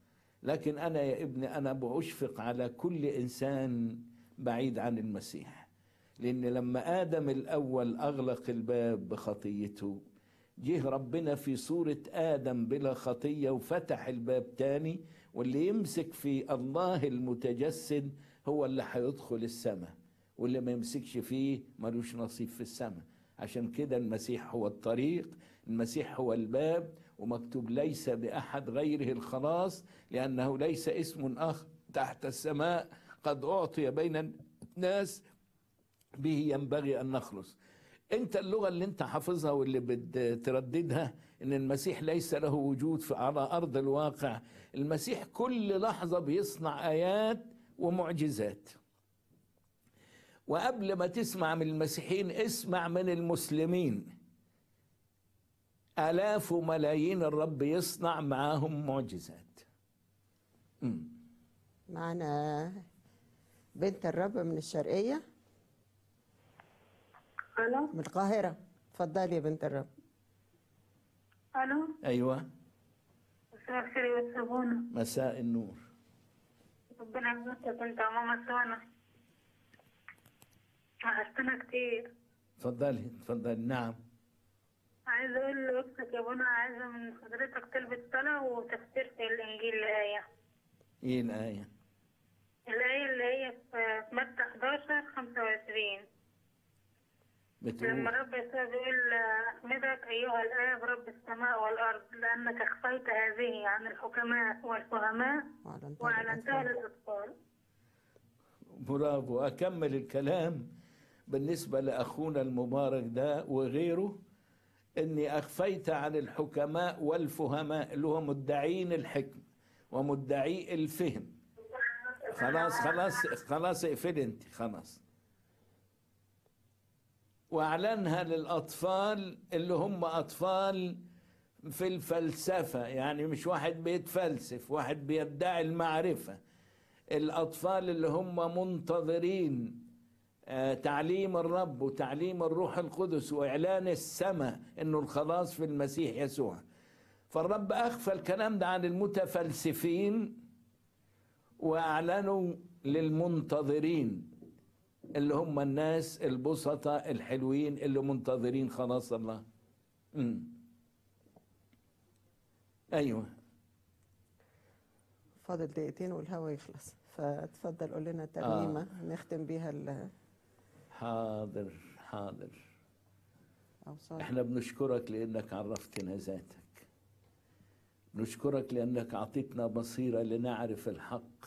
لكن أنا يا ابني أنا بأشفق على كل إنسان بعيد عن المسيح لأن لما آدم الأول أغلق الباب بخطيته جه ربنا في صورة آدم بلا خطية وفتح الباب تاني واللي يمسك في الله المتجسد هو اللي هيدخل السماء واللي ما يمسكش فيه ملوش نصيب في السماء عشان كده المسيح هو الطريق المسيح هو الباب ومكتوب ليس بأحد غيره الخلاص لأنه ليس اسم آخر تحت السماء قد أعطي بين الناس به ينبغي أن نخلص انت اللغه اللي انت حافظها واللي بترددها ان المسيح ليس له وجود في على ارض الواقع المسيح كل لحظه بيصنع ايات ومعجزات وقبل ما تسمع من المسيحيين اسمع من المسلمين الاف وملايين الرب يصنع معاهم معجزات مم. معنا بنت الرب من الشرقيه الو من القاهره اتفضلي يا بنت الرب الو ايوه مساء الخير يا أستاذ بونا مساء النور ربنا يبارك انت يا ماما سونا وحشتنا كتير اتفضلي اتفضلي نعم عايزة أقول لأختك يا بونا عايزة من حضرتك تلبس صلاة وتفسير في الإنجيل الآية ايه الايه الآية اللي هي في في متى 11 25 لما بتقول الرب يسوع بيقول أحمدك أيها الآب رب السماء والأرض لأنك أخفيت هذه عن الحكماء والفهماء وأعلنتها وأعلنتها للأطفال. للأطفال برافو أكمل الكلام بالنسبة لأخونا المبارك ده وغيره إني أخفيت عن الحكماء والفهماء اللي هو مدعين الحكم ومدعي الفهم خلاص خلاص خلاص اقفل انت خلاص واعلنها للاطفال اللي هم اطفال في الفلسفه يعني مش واحد بيتفلسف واحد بيدعي المعرفه الاطفال اللي هم منتظرين آه، تعليم الرب وتعليم الروح القدس واعلان السماء انه الخلاص في المسيح يسوع فالرب اخفى الكلام ده عن المتفلسفين واعلنوا للمنتظرين اللي هم الناس البسطاء الحلوين اللي منتظرين خلاص الله امم ايوه فاضل دقيقتين والهوا يخلص فاتفضل قول لنا ترنيمه نختم بيها حاضر حاضر الاوصال احنا بنشكرك لانك عرفتنا ذاتك نشكرك لانك اعطيتنا بصيره لنعرف الحق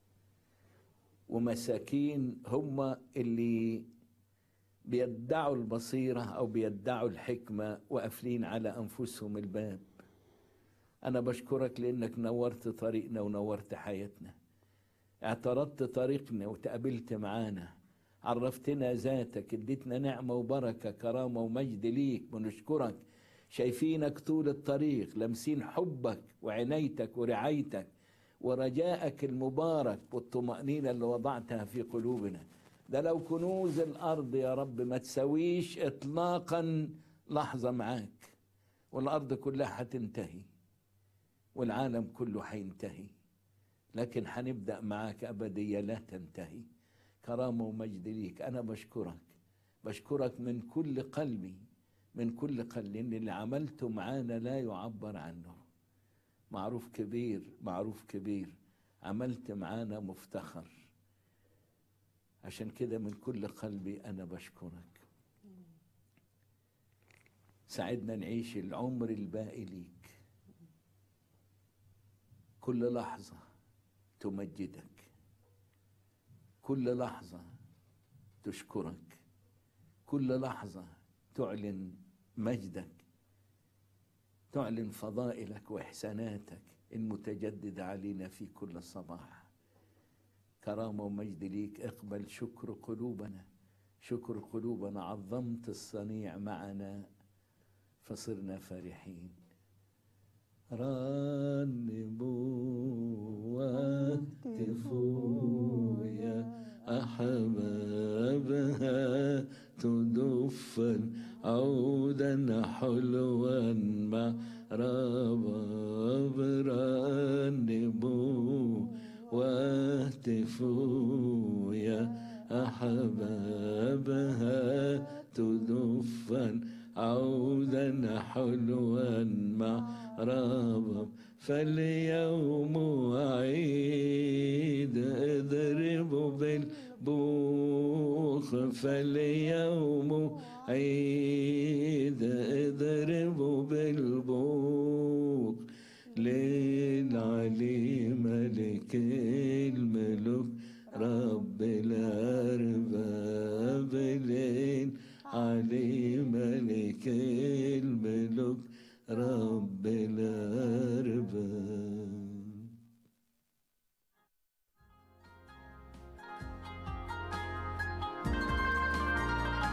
ومساكين هم اللي بيدعوا البصيره او بيدعوا الحكمه وقافلين على انفسهم الباب انا بشكرك لانك نورت طريقنا ونورت حياتنا اعترضت طريقنا وتقابلت معانا عرفتنا ذاتك اديتنا نعمة وبركة كرامة ومجد ليك بنشكرك شايفينك طول الطريق لامسين حبك وعنايتك ورعايتك ورجائك المبارك والطمأنينة اللي وضعتها في قلوبنا ده لو كنوز الأرض يا رب ما تسويش إطلاقا لحظة معاك والأرض كلها هتنتهي والعالم كله هينتهي لكن هنبدأ معاك أبدية لا تنتهي كرامة ومجد ليك أنا بشكرك بشكرك من كل قلبي من كل قلبي إن اللي عملته معانا لا يعبر عنه معروف كبير معروف كبير عملت معانا مفتخر عشان كده من كل قلبي أنا بشكرك ساعدنا نعيش العمر الباقي ليك كل لحظة تمجدك كل لحظة تشكرك كل لحظة تعلن مجدك تعلن فضائلك وإحساناتك المتجددة علينا في كل صباح كرامة ومجد ليك اقبل شكر قلوبنا شكر قلوبنا عظمت الصنيع معنا فصرنا فرحين رنموا واهتفوا يا أحبابها تدفا عودا حلوا مع رباب رنموا واهتفوا يا أحبابها تدفا عودا حلوا مع ربب فاليوم عيد اضربوا بالبوخ فاليوم عيد اضربوا بالبوق للعلي ملك الملوك رب الأرباب للعلي ملك